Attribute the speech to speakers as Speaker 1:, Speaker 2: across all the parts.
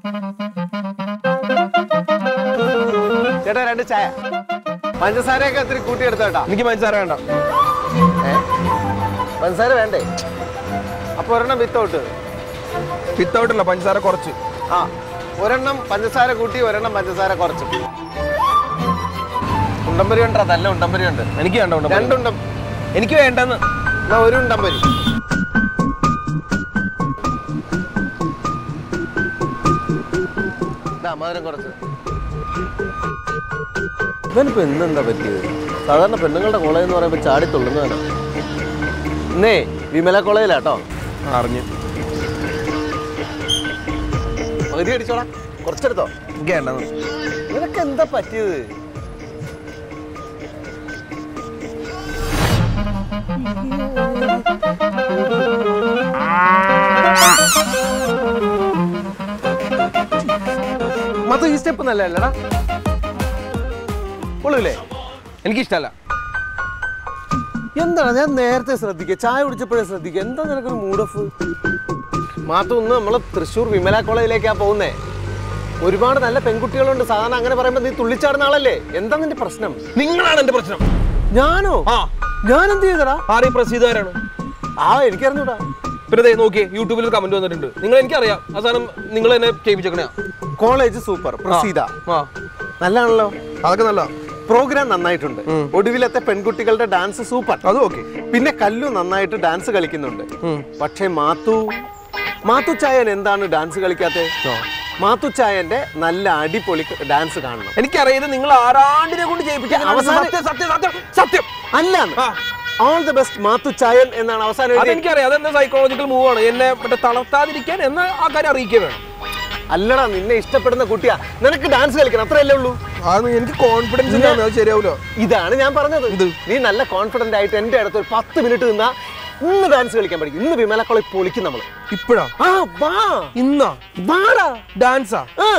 Speaker 1: ചേട്ടാ രണ്ട് ചായ പഞ്ചസാരയൊക്കെ ഒത്തിരി കൂട്ടിയെടുത്ത കേട്ടാ
Speaker 2: എനിക്ക് പഞ്ചസാര വേണ്ട
Speaker 1: ഏ? പഞ്ചസാര വേണ്ടേ അപ്പൊ ഒരെണ്ണം വിത്തൗട്ട്
Speaker 2: വിത്തൗട്ടല്ല പഞ്ചസാര കുറച്ച്
Speaker 1: ആ ഒരെണ്ണം പഞ്ചസാര കൂട്ടി ഒരെണ്ണം പഞ്ചസാര കുറച്ചു ഉണ്ടമ്പരി ഉണ്ടോ നല്ല ഉണ്ടമ്പരി ഉണ്ട്
Speaker 2: എനിക്ക് വേണ്ട ഉണ്ടമ്പരി.
Speaker 1: രണ്ടുണ്ടം
Speaker 2: എനിക്ക് വേണ്ടെന്ന്
Speaker 1: എന്നാ ഒരു ഉണ്ടമ്പരി ദാ, മധുരം കുറച്ച് ഇവനിപ്പോ ഇന്നെന്താ പറ്റിയത് സാധാരണ പെണ്ണുങ്ങളുടെ കോളേജ് എന്ന് പറയുമ്പോൾ ചാടി തുള്ളുന്നതാണ് ഇന്നേ വിമല കോളേജിലാട്ടോ
Speaker 2: അറിഞ്ഞു
Speaker 1: പകുതി അടിച്ചോളാ കുറച്ചെടുത്തോ
Speaker 2: എനിക്ക് വേണ്ടെന്ന്
Speaker 1: നിനക്ക് എന്താ പറ്റിയത് മൊത്തം ഈ സ്റ്റെപ്പ് നല്ലല്ലടാ പൊളില്ലേ
Speaker 2: എനിക്കിഷ്ടല്ല
Speaker 1: എന്താണ് ഞാൻ നേരത്തെ ശ്രദ്ധിക്കുക ചായ കുടിച്ചപ്പോഴേ ശ്രദ്ധിക്കുക എന്താ നിനക്കൊരു മൂഡ് ഓഫ് മാത്രം ഒന്ന് നമ്മൾ തൃശ്ശൂർ വിമല കോളേജിലേക്കാ പോകുന്നേ ഒരുപാട് നല്ല പെൺകുട്ടികളുണ്ട് സാധാരണ അങ്ങനെ പറയുമ്പോൾ നീ തുള്ളിച്ചാടുന്ന ആളല്ലേ എന്താ നിന്റെ പ്രശ്നം
Speaker 2: നിങ്ങളാണ് എന്റെ പ്രശ്നം
Speaker 1: ഞാനോ
Speaker 2: ആ
Speaker 1: ഞാൻ എന്ത് ചെയ്തടാ
Speaker 2: ആരെയും പ്രസീതാരാണ്
Speaker 1: ആ എനിക്കറിഞ്ഞൂടാ
Speaker 2: പിന്നെ ദേ നോക്കിയേ യൂട്യൂബിൽ ഒരു കമന്റ് വന്നിട്ടുണ്ട് നിങ്ങൾ എനിക്കറിയാം അവസാനം നിങ്ങൾ എന്നെ ചെയ്യിപ്പിച്ചേക്കണേ
Speaker 1: കോളേജ് സൂപ്പർ പ്രസീത
Speaker 2: ആ
Speaker 1: നല്ലാണല്ലോ
Speaker 2: അതൊക്കെ നല്ല
Speaker 1: പ്രോഗ്രാം നന്നായിട്ടുണ്ട് ഒടുവിലത്തെ പെൺകുട്ടികളുടെ ഡാൻസ് സൂപ്പർ
Speaker 2: അതും ഓക്കെ
Speaker 1: പിന്നെ കല്ലു നന്നായിട്ട് ഡാൻസ് കളിക്കുന്നുണ്ട് പക്ഷേ മാത്തു മാത്തു ചായൻ എന്താണ് ഡാൻസ് കളിക്കാത്തത് മാത്തു ചായന്റെ നല്ല അടിപൊളി ഡാൻസ് കാണണം
Speaker 2: എനിക്കറിയാം നിങ്ങൾ ആരാണ്ടിനെ കൊണ്ട് ചെയ്യിപ്പിച്ച
Speaker 1: അവസാനം-
Speaker 2: സത്യം സത്യം സത്യം സത്യം
Speaker 1: അല്ല
Speaker 2: ആ.
Speaker 1: All the best Mathu Chayan എന്നാണ് അവസാനം എഴുതിയത്.
Speaker 2: അതെനിക്കറിയാം അതെന്റെ സൈക്കോളജിക്കൽ മൂവ് ആണ് എന്നെ മറ്റേ തളർത്താതിരിക്കാൻ എന്ന ആ കാര്യം അറിയിക്കുക വേണം
Speaker 1: അല്ലടാ നിന്നെ ഇഷ്ടപ്പെടുന്ന കുട്ടിയാ നിനക്ക് ഡാൻസ് കളിക്കണം അത്രയല്ലേ ഉള്ളൂ
Speaker 2: അത് എനിക്ക് കോൺഫിഡൻസ് ഇല്ലാന്ന് അത് ശരിയാവില്ല
Speaker 1: ഇതാണ് ഞാൻ പറഞ്ഞത്
Speaker 2: ഇത്?
Speaker 1: നീ നല്ല കോൺഫിഡന്റ് ആയിട്ട് എന്റെ അടുത്ത് ഒരു പത്ത് മിനിറ്റ് നിന്നാ ഇന്ന് ഡാൻസ് കളിക്കാൻ പഠിക്കും ഇന്ന് വിമല കോളേജ് പൊളിക്കും നമ്മള്
Speaker 2: ഇപ്പഴാ
Speaker 1: ആ വാ
Speaker 2: ഇന്നാ
Speaker 1: വാടാ
Speaker 2: ഡാൻസാ
Speaker 1: ആ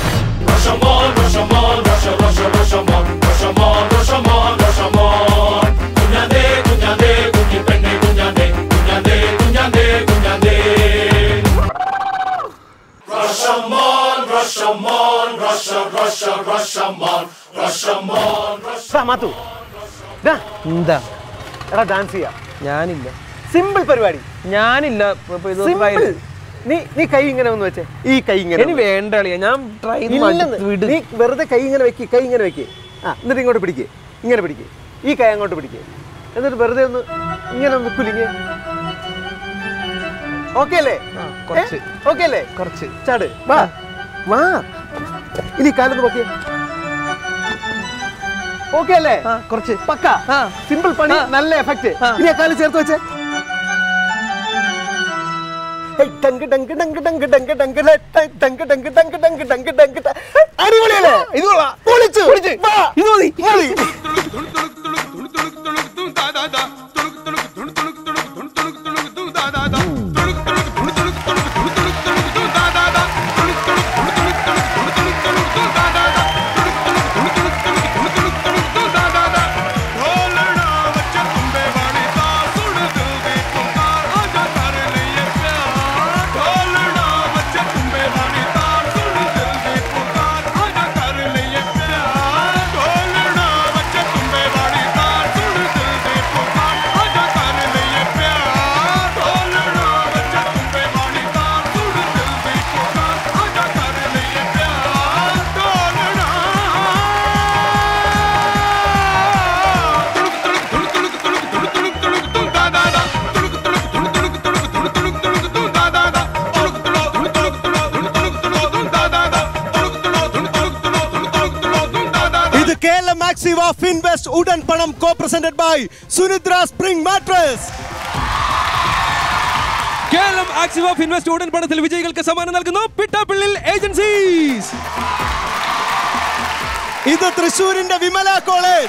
Speaker 1: ദാ, മാത്തു ദാ,
Speaker 2: എന്താ
Speaker 1: എടാ ഡാൻസ് ചെയ്യാം
Speaker 2: ഞാനില്ല
Speaker 1: സിമ്പിൾ പരിപാടി
Speaker 2: ഞാനില്ല ഇപ്പൊ- ഇപ്പൊ ഇത്
Speaker 1: സിമ്പിൾ
Speaker 2: try ചെയ്ത്.
Speaker 1: നീ നീ കൈ ഇങ്ങനെ ഒന്ന് വെച്ചേ ഈ കൈ ഇങ്ങനെ
Speaker 2: ഇനി
Speaker 1: ഒന്ന്.
Speaker 2: വേണ്ട അളിയാ ഞാൻ ട്രൈ
Speaker 1: ഇല്ലെന്ന്. നീ വെറുതെ കൈ ഇങ്ങനെ വെക്ക് കൈ ഇങ്ങനെ വെക്ക് ആ എന്നിട്ട് ഇങ്ങോട്ട് പിടിക്ക് ഇങ്ങനെ പിടിക്ക് ഈ കൈ അങ്ങോട്ട് പിടിക്ക് എന്നിട്ട് വെറുതെ ഒന്ന് ഇങ്ങനെ ഒന്ന് കുലുങ്ങി ഓക്കെ അല്ലേ
Speaker 2: കുറച്ച്.
Speaker 1: ഓക്കെ അല്ലേ
Speaker 2: കുറച്ച്
Speaker 1: ചാട് വാ വാ ഇനി കാലൊന്ന് പൊക്കിയേ ഓക്കെ അല്ലേ
Speaker 2: ആ, കുറച്ച്
Speaker 1: പക്ക
Speaker 2: ആ.
Speaker 1: സിമ്പിൾ പണി
Speaker 2: ആ.
Speaker 1: നല്ല എഫക്റ്റ്
Speaker 2: ആ.
Speaker 1: ഇനി ആ കാല് ചേർത്ത് വെച്ചേ ഹേയ്, ഡങ്ക് ഡങ്ക് ഡങ്ക് ഡങ്ക് ഡങ്ക് ഡങ്ക് ലെ, ട- ഡങ്ക് ഡങ്ക് ഡങ്ക് ഡങ്ക് ഡങ്ക് ഡങ്ക് ട. അടിപൊളിയല്ലേ
Speaker 2: ഇത് കൊള്ളാം.
Speaker 1: പൊളിച്ചു
Speaker 2: പൊളിച്ച്.
Speaker 1: വാ.
Speaker 2: ഇത് മതി.
Speaker 1: മതി.
Speaker 3: ഇത് കേരള മാക്സിവ ഫിൻവെസ്റ്റ് ഉടൻ പണം co presented by Sunidra spring mattress
Speaker 4: Keralam ആക്സിവ് ഓഫ് ഇൻവെസ്റ്റ് ഉടൻ പണത്തിൽ വിജയികൾക്ക് സമ്മാനം നൽകുന്നു പിട്ടാപ്പിള്ളിൽ ഏജൻസീസ്
Speaker 3: ഇത് തൃശൂരിന്റെ വിമല കോളേജ്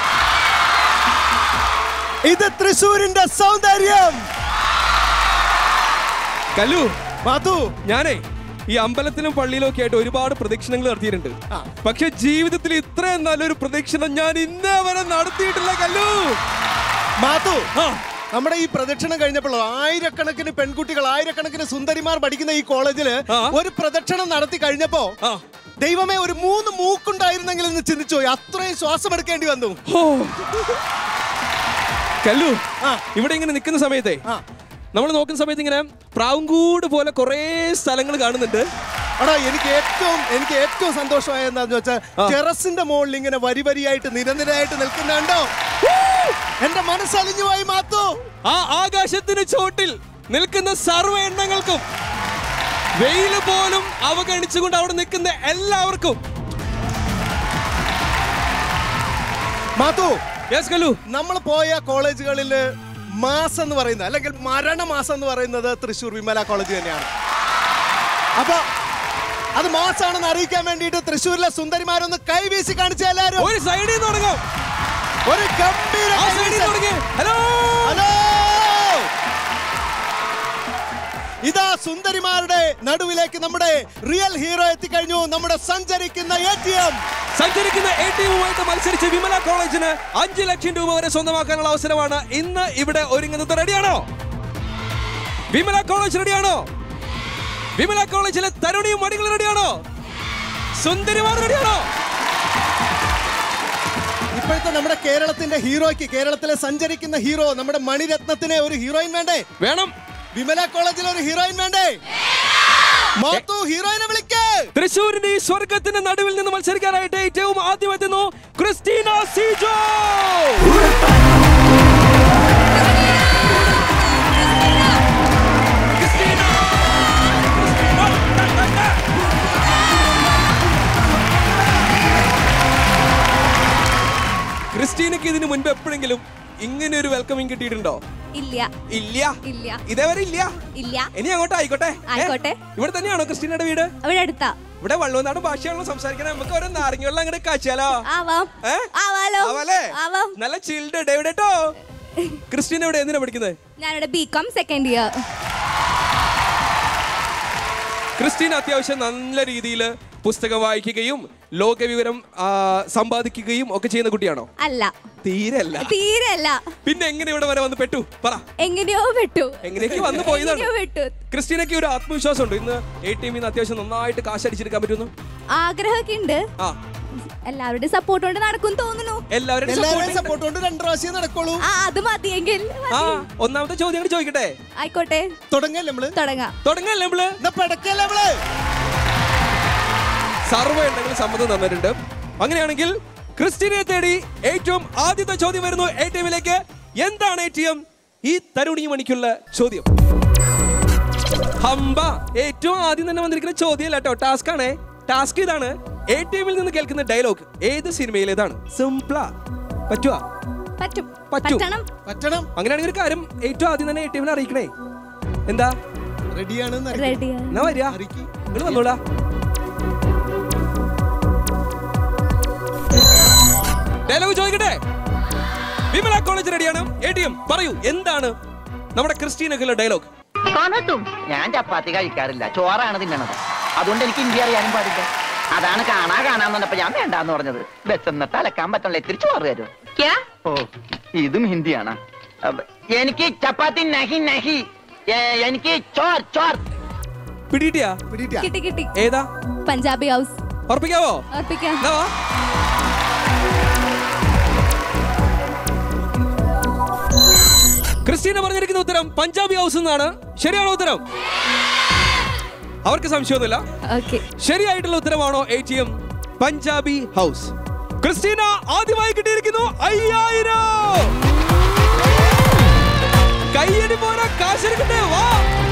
Speaker 3: ഇത് തൃശൂരിന്റെ സൗന്ദര്യം
Speaker 4: കല്ലു
Speaker 3: മാധു
Speaker 4: ഞാനേ ഈ അമ്പലത്തിലും പള്ളിയിലും ഒക്കെ ആയിട്ട് ഒരുപാട് പ്രദക്ഷിണങ്ങൾ നടത്തിയിട്ടുണ്ട് പക്ഷെ ജീവിതത്തിൽ ഇത്രയും നല്ലൊരു പ്രദക്ഷിണം ഞാൻ ഇന്നേ വരെ നടത്തിയിട്ടില്ല കല്ലു
Speaker 3: മാധു
Speaker 4: ആ,
Speaker 3: നമ്മുടെ ഈ പ്രദക്ഷിണം കഴിഞ്ഞപ്പോൾ ആയിരക്കണക്കിന് പെൺകുട്ടികൾ ആയിരക്കണക്കിന് സുന്ദരിമാർ പഠിക്കുന്ന ഈ കോളേജില്
Speaker 4: ആ.
Speaker 3: ഒരു പ്രദക്ഷിണം നടത്തി കഴിഞ്ഞപ്പോ
Speaker 4: ആ
Speaker 3: ദൈവമേ ഒരു മൂന്ന് മൂക്കുണ്ടായിരുന്നെങ്കിൽ എന്ന് ചിന്തിച്ചു പോയി അത്രയും ശ്വാസം എടുക്കേണ്ടി വന്നു
Speaker 4: ഹോ. കല്ലു
Speaker 3: ആ.
Speaker 4: ഇവിടെ ഇങ്ങനെ നിൽക്കുന്ന സമയത്തെ
Speaker 3: ആ.
Speaker 4: നമ്മൾ നോക്കുന്ന സമയത്ത് ഇങ്ങനെ പ്രാവുംകൂട് പോലെ കുറേ സ്ഥലങ്ങൾ കാണുന്നുണ്ട്
Speaker 3: എടാ എനിക്ക് ഏറ്റവും എനിക്ക് ഏറ്റവും സന്തോഷമായ എന്താന്ന് വെച്ചാൽ ടെറസിന്റെ മുകളിൽ ഇങ്ങനെ വരി വരിയായിട്ട് നിരനിരയായിട്ട് നിൽക്കുന്നുണ്ടോ എന്റെ മനസ്സലിഞ്ഞു പോയി മാത്തു
Speaker 4: ആ ആകാശത്തിന് ചോട്ടിൽ നിൽക്കുന്ന സർവ്വ എണ്ണങ്ങൾക്കും വെയിൽ പോലും അവഗണിച്ചുകൊണ്ട് അവിടെ നിൽക്കുന്ന എല്ലാവർക്കും
Speaker 3: മാത്തു
Speaker 4: യെസ് കല്ലു
Speaker 3: നമ്മൾ പോയ കോളേജുകളിൽ മാസം എന്ന് പറയുന്നത് അല്ലെങ്കിൽ മരണമാസം എന്ന് പറയുന്നത് തൃശ്ശൂർ വിമല കോളേജ് തന്നെയാണ് അപ്പൊ അത് മാസാണെന്ന് അറിയിക്കാൻ വേണ്ടിയിട്ട് തൃശ്ശൂരിലെ സുന്ദരിമാരൊന്ന് കൈവീശി കാണിച്ച എല്ലാരും
Speaker 4: ഒരു സൈഡിൽ നിന്ന് തുടങ്ങാം
Speaker 3: ഒരു ഗംഭീര
Speaker 4: ആ സൈഡിൽ
Speaker 3: കൈവീശൽ.
Speaker 4: നിന്ന് തുടങ്ങി ഹലോ
Speaker 3: ഹലോ ഇതാ സുന്ദരിമാരുടെ നടുവിലേക്ക് നമ്മുടെ റിയൽ ഹീറോ എത്തിക്കഴിഞ്ഞു നമ്മുടെ സഞ്ചരിക്കുന്ന എ ടി എം
Speaker 4: സഞ്ചരിക്കുന്ന എ ടീമുമായിട്ട് മത്സരിച്ച് വിമല കോളേജിന് അഞ്ച് ലക്ഷം രൂപ വരെ സ്വന്തമാക്കാനുള്ള അവസരമാണ് ഇന്ന് ഇവിടെ ഒരുങ്ങുന്നത് റെഡിയാണോ വിമല കോളേജ് റെഡിയാണോ വിമല കോളേജിലെ തരുണിയും മടികൾ റെഡിയാണോ സുന്ദരിമാർ റെഡിയാണോ
Speaker 3: ഇപ്പോഴത്തെ നമ്മുടെ കേരളത്തിന്റെ ഹീറോയ്ക്ക് കേരളത്തിലെ സഞ്ചരിക്കുന്ന ഹീറോ നമ്മുടെ മണിരത്നത്തിന് ഒരു ഹീറോയിൻ വേണ്ടേ
Speaker 4: വേണം
Speaker 3: വിമല കോളേജിൽ ഒരു ഹീറോയിൻ വേണ്ടേ മാത്തു ഹീറോയിനെ വിളിക്ക്
Speaker 4: തൃശ്ശൂരിന്റെ ഈ സ്വർഗത്തിന്റെ നടുവിൽ നിന്ന് മത്സരിക്കാനായിട്ട് ഏറ്റവും ആദ്യം എത്തുന്നു ക്രിസ്റ്റീന സീജോ ക്രിസ്റ്റീന! ക്രിസ്റ്റീനക്ക് ഇതിനു മുൻപ് എപ്പോഴെങ്കിലും ഇങ്ങനെ ഒരു വെൽക്കമിങ് കിട്ടിയിട്ടുണ്ടോ
Speaker 5: ഇല്ല
Speaker 4: ഇല്ല
Speaker 5: ഇല്ല
Speaker 4: ഇതേവരെ ഇല്ല
Speaker 5: ഇല്ല
Speaker 4: ഇനി അങ്ങോട്ട് ആയിക്കോട്ടെ ഏ?
Speaker 5: ആയിക്കോട്ടെ.
Speaker 4: ഇവിടെ തന്നെയാണോ ക്രിസ്റ്റീനയുടെ വീട്
Speaker 5: അവിടെ അടുത്താ
Speaker 4: ഇവിടെ വള്ളുവനാട് ഭാഷയാണല്ലോ സംസാരിക്കണേ നമുക്ക് ഓരോ നാരങ്ങ വെള്ളം അങ്ങോട്ട് കാച്ചാലോ
Speaker 5: ആവാം
Speaker 4: ഏ?
Speaker 5: ആവാലോ
Speaker 4: ആവാലേ?
Speaker 5: ആവാം
Speaker 4: നല്ല ചിൽഡ് എവിടെ കേട്ടോ ക്രിസ്റ്റീന എവിടെ എന്തിനാ പഠിക്കുന്നത്
Speaker 5: ഞാനിവിടെ B com second year
Speaker 4: Christina അത്യാവശ്യം നല്ല രീതിയിൽ പുസ്തകം വായിക്കുകയും ലോകവിവരം ആ, സമ്പാദിക്കുകയും ഒക്കെ ചെയ്യുന്ന കുട്ടിയാണോ
Speaker 5: അല്ല
Speaker 4: തീരെ അല്ല
Speaker 5: തീരെ അല്ല
Speaker 4: പിന്നെ എങ്ങനെ ഇവിടെ വരെ വന്ന് പെട്ടു പറ
Speaker 5: എങ്ങനെയോ വിട്ടു
Speaker 4: എങ്ങനെയൊക്കെ വന്ന് പോയതാണ്
Speaker 5: എങ്ങനെയോ വിട്ടു
Speaker 4: ക്രിസ്റ്റീനയ്ക്ക് ഒരു ആത്മവിശ്വാസം ഉണ്ട് ഇന്ന് എ ടീമിൽ നിന്ന് അത്യാവശ്യം നന്നായിട്ട് കാശ് അടിച്ചെടുക്കാൻ പറ്റുന്നു
Speaker 5: ആഗ്രഹമൊക്കെ ഉണ്ട്
Speaker 4: ആ
Speaker 5: എല്ലാവരുടെയും സപ്പോർട്ട് കൊണ്ട് നടക്കും തോന്നുന്നു
Speaker 4: എല്ലാവരുടെയും
Speaker 3: എല്ലാവരെയും
Speaker 4: support ഉണ്ട്.
Speaker 3: സപ്പോർട്ട് കൊണ്ട് രണ്ട് പ്രാവശ്യം നടക്കുള്ളൂ
Speaker 5: ആ അത് മതിയെങ്കിൽ
Speaker 4: ആ
Speaker 5: മതി.
Speaker 4: ഒന്നാമത്തെ ചോദ്യം കൂടി ചോദിക്കട്ടെ
Speaker 5: ആയിക്കോട്ടെ
Speaker 3: തുടങ്ങല്ലേ നമ്മള്
Speaker 5: തുടങ്ങാം
Speaker 4: തുടങ്ങല്ലേ നമ്മള്
Speaker 3: എന്നാ പടക്കല്ലേ നമ്മള്
Speaker 4: സർവ്വ എണ്ണങ്ങൾ സമ്മതം തന്നിട്ടുണ്ട് അങ്ങനെയാണെങ്കിൽ ക്രിസ്ത്യനെ തേടി ഏറ്റവും ആദ്യത്തെ ചോദ്യം വരുന്നു എ ടി എമ്മിലേക്ക് എന്താണ് എ ടി എം ഈ തരുണി മണിക്കുള്ള ചോദ്യം ഹംബ ഏറ്റവും ആദ്യം തന്നെ വന്നിരിക്കുന്ന ചോദ്യമല്ല കേട്ടോ ടാസ്ക് ആണ് ടാസ്ക് ഇതാണ് എ ടി എമ്മിൽ നിന്ന് കേൾക്കുന്ന ഡയലോഗ് ഏത് സിനിമയിലേതാണ് സിംപ്ലാ പറ്റുവാ
Speaker 5: പറ്റും
Speaker 4: പറ്റും.
Speaker 5: പറ്റണം
Speaker 3: പറ്റണം
Speaker 4: അങ്ങനെയാണെങ്കിൽ ഒരു കാര്യം ഏറ്റവും ആദ്യം തന്നെ എ ടി എമ്മിനെ അറിയിക്കണേ എന്താ
Speaker 3: റെഡിയാണ്
Speaker 5: റെഡിയാ
Speaker 4: എന്നാ വരിക
Speaker 3: അറിയിക്ക്.
Speaker 4: നിങ്ങൾ വന്നോളാ ഡയലോഗ് ചോദിക്കട്ടെ വിമല കോളേജ് റെഡിയാണ് എ ടി എം പറയൂ എന്താണ് നമ്മുടെ ക്രിസ്റ്റീനക്കുള്ള ഡയലോഗ്
Speaker 6: കാണത്തും ഞാൻ ചപ്പാത്തി കഴിക്കാറില്ല ചോറാണ് തിന്നണത് അതുകൊണ്ട് എനിക്ക് ഇന്ത്യ അറിയാനും പാടില്ല അതാണ് കാണാ കാണാന്ന് പറഞ്ഞപ്പോ ഞാൻ വേണ്ടാന്ന് പറഞ്ഞത് ബസ് എന്നിട്ട് അലക്കാൻ പറ്റണല്ലോ ഇത്തിരി ചോറ് തരും ഓ ഇതും ഹിന്ദിയാണ് അബ് എനിക്ക് ചപ്പാത്തി നഹി നഹി ഏ, എനിക്ക് ചോർ ചോർ
Speaker 4: പിടിയിട്ടിയാ
Speaker 3: പിടിയിട്ടാ
Speaker 5: കിട്ടി കിട്ടി
Speaker 4: ഏതാ
Speaker 5: പഞ്ചാബി ഹൗസ്
Speaker 4: ഉറപ്പിക്കാവോ
Speaker 5: ഉറപ്പിക്കാം
Speaker 4: എന്നാ വാ. ക്രിസ്റ്റീന പറഞ്ഞിരിക്കുന്ന ഉത്തരം പഞ്ചാബി ഹൗസ് എന്നാണ് ശരിയാണോ ഉത്തരം അവർക്ക് സംശയമൊന്നുമില്ല
Speaker 5: ഓക്കെ
Speaker 4: ശരിയായിട്ടുള്ള ഉത്തരമാണോ A T M Punjabi house Christina ആദ്യമായി കിട്ടിയിരിക്കുന്നു അയ്യായിരം കയ്യടി പോരാ കാശെടുക്കട്ടെ വാ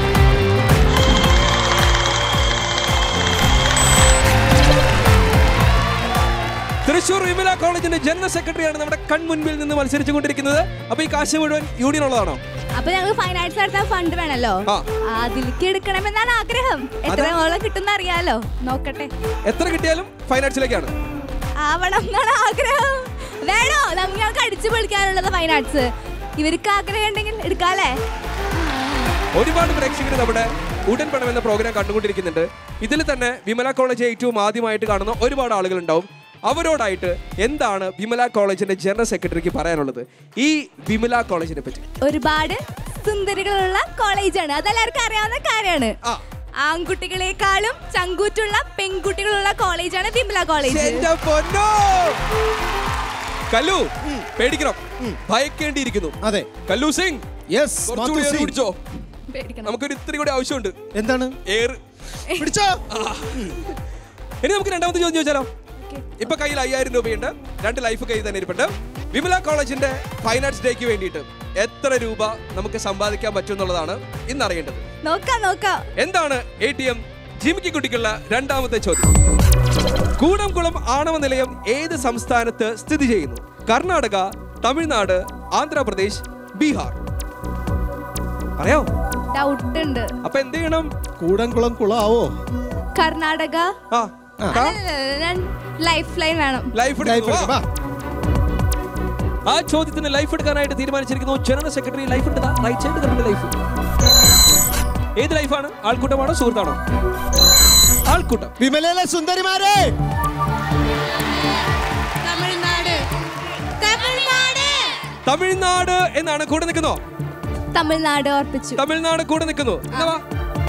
Speaker 4: തൃശൂർ വിമല കോളേജിന്റെ ജനറൽ സെക്രട്ടറിയാണ് നമ്മുടെ കൺമുൻപിൽ നിന്ന് മത്സരിച്ചു കൊണ്ടിരിക്കുന്നത് അപ്പൊ ഈ കാശ് മുഴുവൻ യൂണിയൻ ഉള്ളതാണോ
Speaker 5: അപ്പൊ ഞങ്ങൾ ഫൈൻ ആർട്സ് നടത്താൻ ഫണ്ട് വേണല്ലോ
Speaker 4: ആ.
Speaker 5: അതിലേക്ക് എടുക്കണമെന്നാണ് ആഗ്രഹം എത്രയോളം കിട്ടുന്ന അറിയാലോ നോക്കട്ടെ
Speaker 4: എത്ര കിട്ടിയാലും ഫൈനാൻസിലേക്കാണ്
Speaker 5: ആവണം എന്നാണ് ആഗ്രഹം വേണോ നമ്മ- ഞങ്ങൾക്ക് അടിച്ചു പൊളിക്കാനുള്ളത് ഫൈൻ ആർട്സ് ഇവർക്ക് ആഗ്രഹം ഉണ്ടെങ്കിൽ എടുക്കാല്ലേ
Speaker 4: ഒരുപാട് പ്രേക്ഷകർ നമ്മുടെ ഉടൻ പണം എന്ന പ്രോഗ്രാം കണ്ടുകൊണ്ടിരിക്കുന്നുണ്ട് ഇതിൽ തന്നെ വിമല കോളേജ് ഏറ്റവും ആദ്യമായിട്ട് കാണുന്ന ഒരുപാട് ആളുകൾ ഉണ്ടാവും അവരോടായിട്ട് എന്താണ് വിമല കോളേജിന്റെ ജനറൽ സെക്രട്ടറിക്ക് പറയാനുള്ളത് ഈ വിമല കോളേജിനെ പറ്റി
Speaker 5: ഒരുപാട് സുന്ദരികളുള്ള കോളേജാണ് അതെല്ലാവർക്കും അറിയാവുന്ന കാര്യമാണ്
Speaker 4: ആ.
Speaker 5: ആൺകുട്ടികളെക്കാളും ചങ്കൂറ്റുള്ള പെൺകുട്ടികളുള്ള കോളേജാണ് വിമല കോളേജ്
Speaker 4: എന്റെ പൊന്നോ കല്ലു പേടിക്കണം ഭയക്കേണ്ടിയിരിക്കുന്നു
Speaker 3: അതെ
Speaker 4: കല്ലു സിംഗ്
Speaker 3: യെസ്
Speaker 4: കുറച്ചുകൂടി air പിടിച്ചോ
Speaker 5: പേടിക്കണം
Speaker 4: നമുക്കൊരു ഇത്തിരി കൂടി ആവശ്യമുണ്ട്
Speaker 3: എന്താണ്
Speaker 4: എയർ
Speaker 3: പിടിച്ചോ
Speaker 4: ഇനി നമുക്ക് രണ്ടാമത്തെ ചോദ്യം ചോദിച്ചാലോ ഇപ്പൊ കയ്യിൽ അയ്യായിരം രൂപയുണ്ട് രണ്ട് ലൈഫ് കയ്യിൽ തന്നെ ഇരിപ്പുണ്ട് വിമല കോളേജിന്റെ ഫൈൻ ആർട്സ് ഡേക്ക് വേണ്ടിയിട്ട് എത്ര രൂപ നമുക്ക് സമ്പാദിക്കാൻ പറ്റും എന്നുള്ളതാണ് ഇന്ന് അറിയേണ്ടത്
Speaker 5: നോക്കാം നോക്കാം
Speaker 4: എന്താണ് എ ടി എം ജിമിക്കി കുട്ടിക്കുള്ള രണ്ടാമത്തെ ചോദ്യം കൂടംകുളം ആണവ നിലയം ഏത് സംസ്ഥാനത്ത് സ്ഥിതി ചെയ്യുന്നു കർണാടക തമിഴ്നാട് ആന്ധ്രാപ്രദേശ് ബീഹാർ പറയാോ
Speaker 5: ഡൗട്ട് ഉണ്ട്
Speaker 4: അപ്പൊ എന്ത് ചെയ്യണം
Speaker 3: കൂടംകുളം കുളാവോ
Speaker 5: കർണാടക
Speaker 4: ആ
Speaker 5: ലൈഫ് ലൈൻ വേണം
Speaker 4: ലൈഫ്
Speaker 3: ലൈഫ്
Speaker 4: എടുക്കുന്നു. വാ. ആ ചോദ്യത്തിന് ലൈഫ് എടുക്കാനായിട്ട് തീരുമാനിച്ചിരിക്കുന്നു ജനറൽ സെക്രട്ടറി ലൈഫ് എടുത്താ റൈറ്റ് സൈഡ് നമ്മുടെ ലൈഫ് ഏത് ലൈഫാണ് ആൾക്കൂട്ടമാണോ സുഹൃത്താണോ ആൾക്കൂട്ടം
Speaker 3: വിമലയിലെ സുന്ദരിമാരെ
Speaker 5: തമിഴ്നാട് തമിഴ്നാട്
Speaker 4: തമിഴ്നാട് എന്നാണ് കൂടെ നിൽക്കുന്നോ
Speaker 5: തമിഴ്നാട് ഓർപ്പിച്ചു
Speaker 4: തമിഴ്നാട് കൂടെ നിൽക്കുന്നു എന്നാ വാ.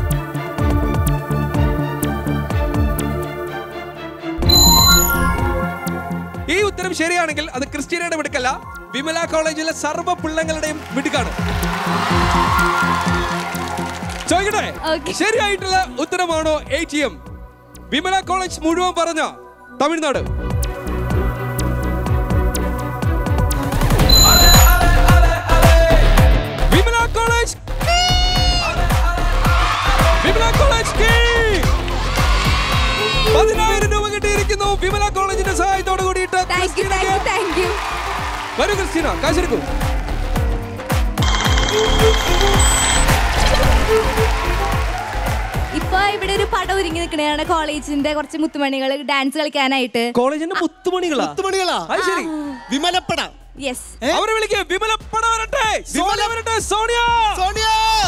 Speaker 4: ഈ ഉത്തരം ശരിയാണെങ്കിൽ അത് ക്രിസ്ത്യനയുടെ മിടുക്കല്ല വിമല കോളേജിലെ സർവ്വ പിള്ളങ്ങളുടെയും മിടുക്കാണ് ചോദിക്കട്ടെ
Speaker 5: Okay.
Speaker 4: ശരിയായിട്ടുള്ള ഉത്തരമാണോ A T M Vimala college മുഴുവൻ പറഞ്ഞ തമിഴ്നാട് വിമല കോളേജ് വിമല കോളേജ് കീ! പതിനായിരം രൂപ കിട്ടിയിരിക്കുന്നു വിമല കോളേജിന്റെ സഹായത്തോട് കൂടിയിട്ട്
Speaker 5: താങ്ക് യു താങ്ക് യു
Speaker 4: ക്രിസ്റ്റീനയ്ക്ക്
Speaker 5: താങ്ക് യു
Speaker 4: വരൂ ക്രിസ്റ്റീന കാശെടുക്കൂ
Speaker 5: ഇപ്പൊ ഇവിടെ ഒരു പടം ഒരുങ്ങി നിൽക്കണതാണ് കോളേജിന്റെ കുറച്ച് മുത്തുമണികൾ ഡാൻസ് കളിക്കാനായിട്ട്
Speaker 4: കോളേജിന്റെ മുത്തുമണികളാ
Speaker 3: പത്തുമണികളാ
Speaker 4: അത് ശരി
Speaker 3: വിമലപ്പട
Speaker 5: യെസ്
Speaker 4: അവരെ വിളിക്കുക വിമലപ്പട വരട്ടെ സോണിയ വരട്ടെ സോണിയ
Speaker 3: സോണിയ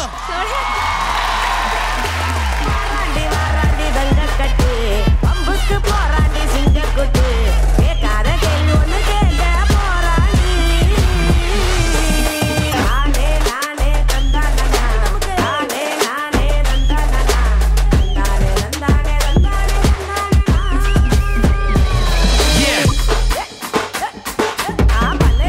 Speaker 7: போராண்டி வாராண்டி தங்கக்கட்டு பம்புக்கு போராண்டி சிங்கக்குட்டு கேட்காத கேள்வி ஒண்ணு கேட்க போராண்டி நானே நானே தந்தானே நானே நானே தந்தானே தந்தானே தந்தானே தந்தானே ஆமலே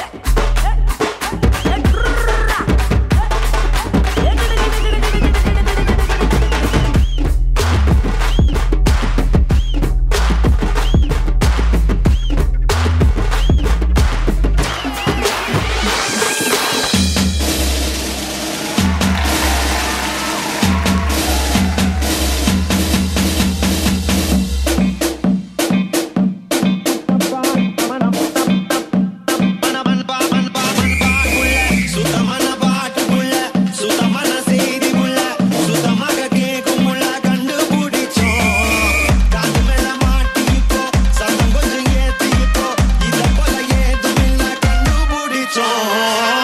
Speaker 8: சுத்தமான பாட்டுக்குள்ள சுத்தமான செய்திக்குள்ள சுத்தமாக கேட்குமுள்ள கண்டுபிடிச்சோம் காது மேல மாட்டிக்கோ சத்தம் கொஞ்சம் ஏத்திக்கோ இத போல ஏதும் இல்ல கண்டுபிடிச்சோம்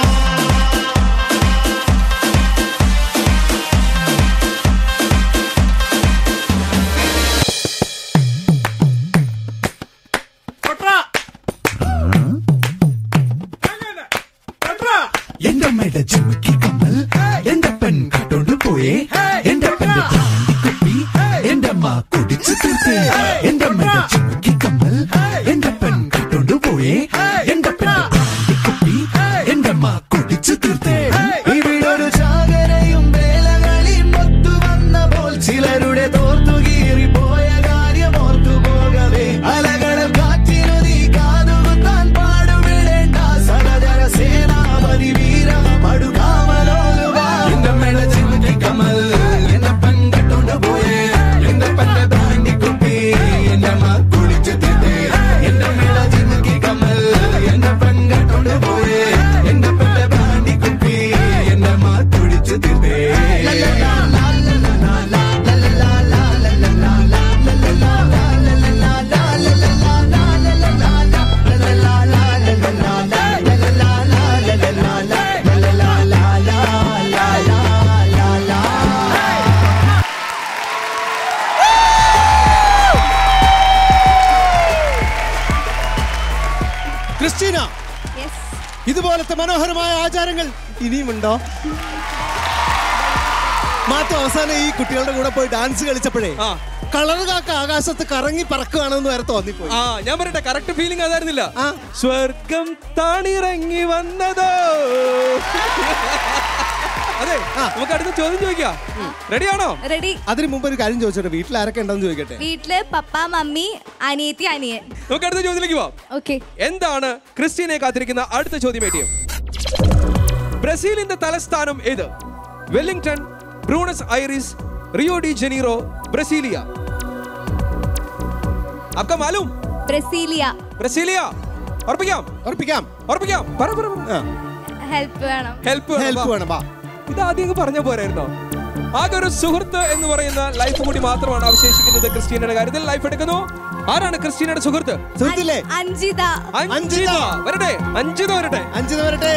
Speaker 9: എന്റെ അമ്മയുടെ ചുമക്കി കമ്മൽ എന്റെ പെൺ കട്ടോണ്ട് പോയേ എന്റെ പെണ്ണ് ബ്രാൻഡി കുപ്പി എന്റെ അമ്മ കുടിച്ചു തീർത്തേ എന്റെ അമ്മയുടെ ചുമക്കി കമ്മൽ എന്റെ പെൺ കട്ടോണ്ട് പോയേ എന്റെ പെണ്ണ് ബ്രാൻഡി കുപ്പി എന്റെ അമ്മ കുടിച്ചു തീർത്തേ
Speaker 8: ഇവിടൊരു ചാകരയും വേലകളിയും ഒത്തു വന്നപ്പോൾ ചിലരുടെ തോർത്തുകീറി പോയ കാര്യം ഓർത്തു പോകവേ അലകളും കാറ്റിനുതി കാതുകുത്താൻ പാടുവിടേണ്ട സഹചര സേനാപതി വീര മടുകാമലോലുക
Speaker 9: എന്റെ അമ്മയുടെ ചുമക്കി കമ്മൽ എന്റെ പെൺ കട്ടോണ്ട് പോയേ എന്റെ പെണ്ണ് ബ്രാൻഡി കുപ്പി എന്റെ അമ്മ കുടിച്ചു തീർത്തേ എന്റെ അമ്മയുടെ ചുമക്കി കമ്മൽ
Speaker 3: ക്രിസ്റ്റീന
Speaker 5: യെസ്
Speaker 3: ഇതുപോലത്തെ മനോഹരമായ ആചാരങ്ങൾ ഇനിയുമുണ്ടോ മാത്രം അവസാനം ഈ കുട്ടികളുടെ കൂടെ പോയി ഡാൻസ് കളിച്ചപ്പോഴേ
Speaker 4: ആ.
Speaker 3: കളർ കാക്ക ആകാശത്ത് കറങ്ങി പറക്കുകയാണെന്ന് വരെ തോന്നിപ്പോയി
Speaker 4: ആ ഞാൻ പറയട്ടെ കറക്റ്റ് ഫീലിംഗ് അതായിരുന്നില്ല
Speaker 3: ആ.
Speaker 4: സ്വർഗം താണിറങ്ങി വന്നതോ അതെ
Speaker 3: ആ.
Speaker 4: നമുക്ക് അടുത്ത ചോദ്യം ചോദിക്കാം റെഡിയാണോ
Speaker 5: റെഡി
Speaker 3: അതിന് മുമ്പ് ഒരു കാര്യം ചോദിച്ചോട്ടെ വീട്ടിൽ ആരൊക്കെ ഉണ്ടെന്ന് ചോദിക്കട്ടെ
Speaker 5: വീട്ടില് പപ്പ മമ്മി അനിയത്തി അനിയൻ
Speaker 4: നമുക്ക് അടുത്ത ചോദ്യത്തിലേക്ക് പോവാം
Speaker 5: ഓക്കെ
Speaker 4: എന്താണ് ക്രിസ്റ്റീനെ കാത്തിരിക്കുന്ന അടുത്ത ചോദ്യം ഏറ്റിയം ബ്രസീലിന്റെ തലസ്ഥാനം ഏത് Wellington Buenos Aires Rio de Janeiro Brasilia അക്ക മാലൂം
Speaker 5: ബ്രസീലിയ
Speaker 4: ബ്രസീലിയ ഉറപ്പിക്കാം
Speaker 3: ഉറപ്പിക്കാം
Speaker 4: ഉറപ്പിക്കാം പറ പറ പറ.
Speaker 5: ഹെൽപ്പ് വേണം
Speaker 4: ഹെൽപ്പ്
Speaker 3: ഹെൽപ്പ് വേണം വാ
Speaker 4: ഇത് ആദ്യം അങ്ങ് പറഞ്ഞ പോരായിരുന്നോ ആകെ ഒരു സുഹൃത്ത് എന്ന് പറയുന്ന ലൈഫ് കൂടി മാത്രമാണ് അവശേഷിക്കുന്നത് ക്രിസ്റ്റീനയുടെ കാര്യത്തിൽ ലൈഫ് എടുക്കുന്നു ആരാണ് ക്രിസ്റ്റീനയുടെ സുഹൃത്ത്
Speaker 3: സുഹൃത്തില്ലേ
Speaker 5: അഞ്ജിത
Speaker 4: അഞ്ചിത വരട്ടെ അഞ്ചിത വരട്ടെ
Speaker 3: അഞ്ചിത വരട്ടെ